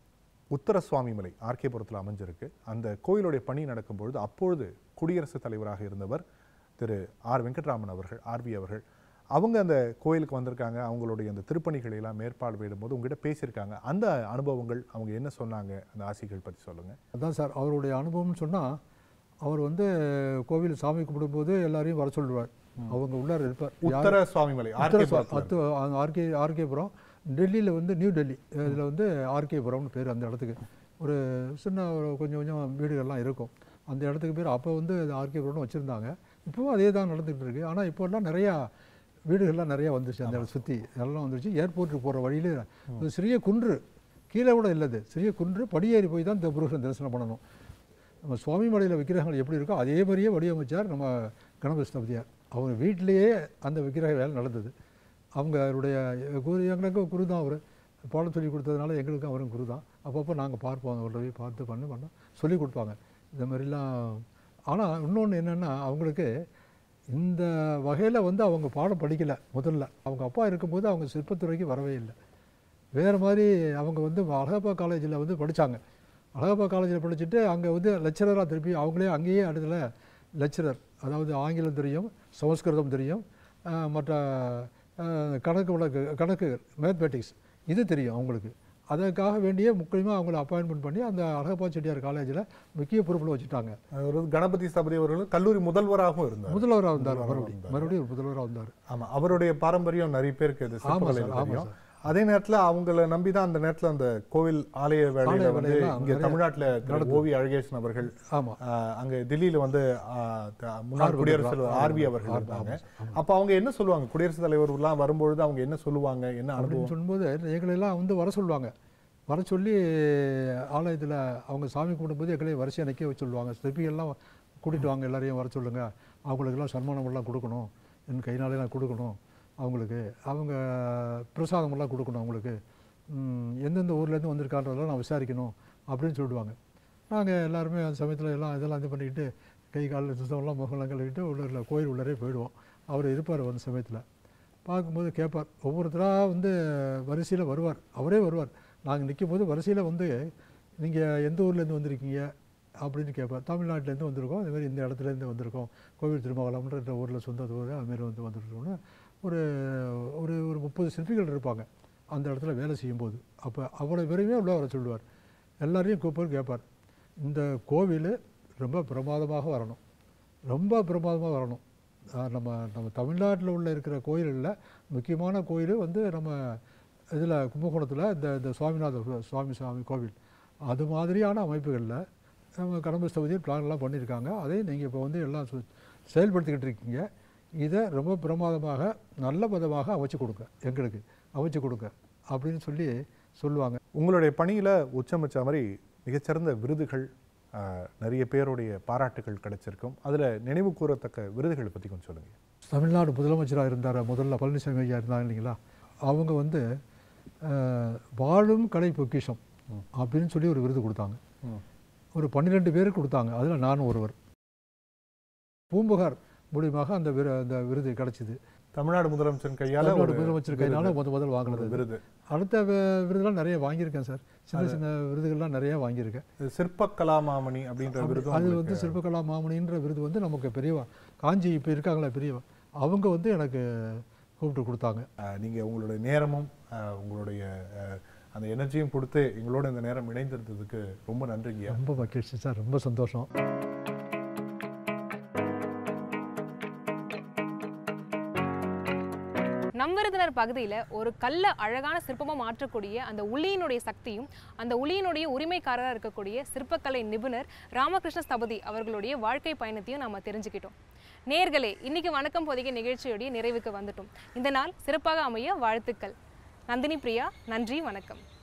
உத்தர சுவாமி மலை ஆர்கேபுரத்தில் அமைஞ்சிருக்கு அந்த கோயிலுடைய பணி நடக்கும்பொழுது அப்பொழுது குடியரசுத் தலைவராக இருந்தவர் திரு ஆர் வெங்கட்ராமன் அவர்கள் ஆர்வி அவர்கள் அவங்க அந்த கோயிலுக்கு வந்திருக்காங்க அவங்களுடைய அந்த திருப்பணிகளை எல்லாம் மேற்பார்வையிடும் போது உங்ககிட்ட பேசியிருக்காங்க அந்த அனுபவங்கள் அவங்க என்ன சொன்னாங்க அந்த ஆசிகள் பற்றி சொல்லுங்க அதான் சார் அவருடைய அனுபவம்னு சொன்னால் அவர் வந்து கோவில் சாமி கும்பிடும்போது எல்லாரையும் வர சொல்லுவார் அவங்க உள்ளார இருப்பார் யார் உத்தர சுவாமி மலை ஆர்கேபுரத்தில் அத்து ஆர்கே ஆர்கேபுரம் டெல்லியில் வந்து நியூ டெல்லி இதில் வந்து ஆர்கேபுரம்னு பேர் அந்த இடத்துக்கு ஒரு சின்ன ஒரு கொஞ்சம் கொஞ்சம் வீடுகள்லாம் இருக்கும் அந்த இடத்துக்கு பேர் அப்போ வந்து அது ஆர்கேபுரம்னு வச்சுருந்தாங்க இப்போவும் அதே தான் நடந்துகிட்டு இருக்கு ஆனால் இப்போல்லாம் நிறையா வீடுகள்லாம் நிறையா வந்துருச்சு அந்த இடத்த சுற்றி எல்லாம் வந்துருச்சு ஏர்போர்ட்டுக்கு போகிற வழியில் ஒரு சிறிய குன்று கீழே கூட இல்லது சிறிய குன்று படியேறி போய் தான் இந்த புருஷன் தரிசனம் பண்ணணும் நம்ம சுவாமி மலையில் விக்கிரகங்கள் எப்படி இருக்கோ அதே மாதிரியே வடிவமைச்சார் நம்ம கணபதி ஸ்தபதியார் அவங்க வீட்டிலேயே அந்த விக்கிரக வேலை நடந்தது அவங்க அவருடைய குரு எங்களுக்கும் குரு தான் அவர் பாடம் சொல்லி கொடுத்ததுனால எங்களுக்கும் அவரும் குரு தான் அப்பப்போ நாங்கள் பார்ப்போம் அவர்கிட்ட போய் பார்த்து பண்ண பண்ண சொல்லி கொடுப்பாங்க இந்த மாதிரிலாம் ஆனால் இன்னொன்று என்னென்னா அவங்களுக்கு இந்த வகையில் வந்து அவங்க பாடம் படிக்கலை முதல்ல அவங்க அப்பா இருக்கும்போது அவங்க சிற்பத்துறைக்கு வரவே இல்லை வேறு மாதிரி அவங்க வந்து அழகப்பா காலேஜில் வந்து படித்தாங்க அழகப்பா காலேஜில் படிச்சுட்டு அங்கே வந்து லெக்சரராக திருப்பி அவங்களே அங்கேயே இடத்துல லெக்சரர் அதாவது ஆங்கிலம் தெரியும் சமஸ்கிருதம் தெரியும் ஆஹ் மற்ற ஆஹ் கணக்கு வழக்கு கணக்கு மேத்மேட்டிக்ஸ் இது தெரியும் அவங்களுக்கு அதற்காக வேண்டியே முக்கியமாக அவங்கள அப்பாயின்மெண்ட் பண்ணி அந்த அழகப்பா செட்டியார் காலேஜில் முக்கிய பொறுப்பில் வச்சுட்டாங்க அவர் வந்து கணபதி ஸ்தபதி அவர்களும் கல்லூரி முதல்வராகவும் இருந்தார் முதல்வராக வந்தார் முதல்வராக மறுபடியும் வந்தார். மறுபடியும் ஒரு முதல்வராக வந்தார் ஆமா அவருடைய பாரம்பரியம் நிறைய பேருக்கு இது ஆமாம் சிற்பக்கலையில சார், ஆமாம் தெரியும் சார். அதே நேரத்துல அவங்கள நம்பி தான் அந்த நேரத்துல அந்த கோவில் ஆலய வேலையில ஆலய வந்து வேலையெல்லாம் இங்க நிறைய தமிழ்நாட்டுல திரு நடந்தது. ஓவி அழகேசன் அவர்கள் ஆமாம் ஆஹ், அங்க தில்லியில வந்து ஆஹ், த- முன்னாள் ஆர் குடியரசுத் வெங்கட்ரா- தலைவர் ஆர் ஆர்வி வெங்கட்ரா- அவர்கள் ஆர் இருந்தாங்க ஆமாம், அப்ப அவங்க என்ன சொல்லுவாங்க குடியரசுத் தலைவர் எல்லாம் வரும்பொழுது அவங்க என்ன சொல்லுவாங்க என்ன அப்படின்னு அனுபவம் சொல்லும்போது எங்களெல்லாம் வந்து வர சொல்லுவாங்க வர சொல்லி ஆலயத்தில் அவங்க சாமி கும்பிடும்போது எங்களையும் வரிசையாக நிற்க வச்சு சொல்லுவாங்க சிற்பிகள்லாம் கூட்டிகிட்டு வாங்க எல்லாரையும் வர சொல்லுங்க அவங்களுக்கெல்லாம் சன்மானமெல்லாம் கொடுக்கணும் என் கைனாலெல்லாம் கொடுக்கணும் அவங்களுக்கு அவங்க பிரசாதமெல்லாம் கொடுக்கணும் அவங்களுக்கு ம், எந்தெந்த ஊர்லேருந்து வந்திருக்கான்றதெல்லாம் நான் விசாரிக்கணும் அப்படின்னு சொல்லிடுவாங்க நாங்கள் எல்லாருமே அந்த சமயத்தில் எல்லாம் இதெல்லாம் இது பண்ணிக்கிட்டு கை காலில் சுத்தம்லாம் முகம்லாம் கழுவிட்டு உள்ள கோயில் உள்ளரே போயிடுவோம் அவர் இருப்பார் அந்த சமயத்தில் பார்க்கும்போது கேட்பார் ஒவ்வொருத்தராக வந்து வரிசையில் வருவார் அவரே வருவார் நாங்கள் நிற்கும் போது வரிசையில் வந்து நீங்கள் எந்த ஊர்லேருந்து வந்திருக்கீங்க அப்படின்னு கேட்பார் தமிழ்நாட்டிலேருந்து வந்திருக்கோம் இந்த மாதிரி இந்த இடத்துலேருந்து வந்திருக்கோம் கோவில் திருமங்கலம்ன்ற இந்த ஊரில் சொந்த ஊர் அதுமாரி வந்து வந்துருக்கோம்னு ஒரு ஒரு ஒரு முப்பது சிற்பிகள் இருப்பாங்க அந்த இடத்துல வேலை செய்யும்போது அப்போ அவ்வளோ பேரையுமே உள்ள வர சொல்லுவார் எல்லாரையும் கூப்பிட்டு கேட்பார் இந்த கோவில் ரொம்ப பிரமாதமாக வரணும் ரொம்ப பிரமாதமாக வரணும் ஆஹ் நம்ம நம்ம தமிழ்நாட்டில் உள்ள இருக்கிற கோயில்களில் முக்கியமான கோயில் வந்து நம்ம இதில் கும்பகோணத்தில் இந்த இந்த சுவாமிநாத சுவாமி சாமி கோவில் அது மாதிரியான அமைப்புகளில் நம்ம கடம்பு ஸ்தபதியில் பிளான்லாம் பண்ணியிருக்காங்க அதை நீங்கள் இப்போ வந்து எல்லாம் சு- செயல்படுத்திக்கிட்டு இருக்கீங்க இதை ரொம்ப பிரமாதமாக நல்ல விதமாக அமைச்சு கொடுங்க எங்களுக்கு அமைச்சு கொடுங்க அப்படின்னு சொல்லி சொல்லுவாங்க உங்களுடைய பணியில உச்சமிச்ச மாதிரி மிகச்சிறந்த விருதுகள் ஆஹ், நிறைய பேருடைய பாராட்டுகள் கிடைச்சிருக்கும் அதுல நினைவு கூறத்தக்க விருதுகளை பத்தி கொஞ்சம் சொல்லுங்க தமிழ்நாடு முதலமைச்சராக இருந்தார் முதல்ல பழனிசாமி ஐயா இருந்தாங்க இல்லைங்களா அவங்க வந்து அஹ், வாழும் கலை பொக்கிஷம் அப்படின்னு சொல்லி ஒரு விருது கொடுத்தாங்க ஒரு பன்னிரெண்டு பேருக்கு கொடுத்தாங்க அதில் நானும் ஒருவர் பூம்புகார் மூலியமாக அந்த விரு அந்த விருது கிடைச்சிது தமிழ்நாடு முதலமைச்சரின் கையால தமிழ்நாடு ஒரு முதலமைச்சர் கையினால விருது. முத முதல் ஒரு வாங்கினது விருது அடுத்த வி- விருதுலாம் நிறைய வாங்கியிருக்கேன் சார் சின்ன சின்ன விருதுகள்லாம் நிறைய வாங்கியிருக்கேன் இது சிற்ப கலாமாமணி அப்படின்ற அப்படி- விருதும் அது உங்களுக்கு- வந்து சிற்பகலா மாமணின்ற விருது வந்து நமக்கு பெரியவா காஞ்சி இப்போ இருக்காங்களா பெரியவா அவங்க வந்து எனக்கு கூப்பிட்டு கொடுத்தாங்க அஹ், நீங்க உங்களுடைய நேரமும் அஹ், உங்களுடைய அஹ், அந்த எனர்ஜியும் கொடுத்து எங்களோட இந்த நேரம் இணைந்திருந்ததுக்கு ரொம்ப நன்றிங்க ரொம்ப மகிழ்ச்சி சார் ரொம்ப சந்தோஷம் நம் விருந்தினர் பகுதியில் ஒரு கல்ல அழகான சிற்பமாக மாற்றக்கூடிய அந்த உளியினுடைய சக்தியும் அந்த உளியினுடைய உரிமைக்காரராக இருக்கக்கூடிய சிற்பக்கலை நிபுணர் ராமகிருஷ்ண ஸ்தபதி அவர்களுடைய வாழ்க்கை பயணத்தையும் நாம தெரிஞ்சுக்கிட்டோம் நேர்களே இன்னைக்கு வணக்கம் பொதிகை நிகழ்ச்சியுடைய நிறைவுக்கு வந்துட்டோம் இந்த நாள் சிறப்பாக அமைய வாழ்த்துக்கள் நந்தினி பிரியா நன்றி வணக்கம்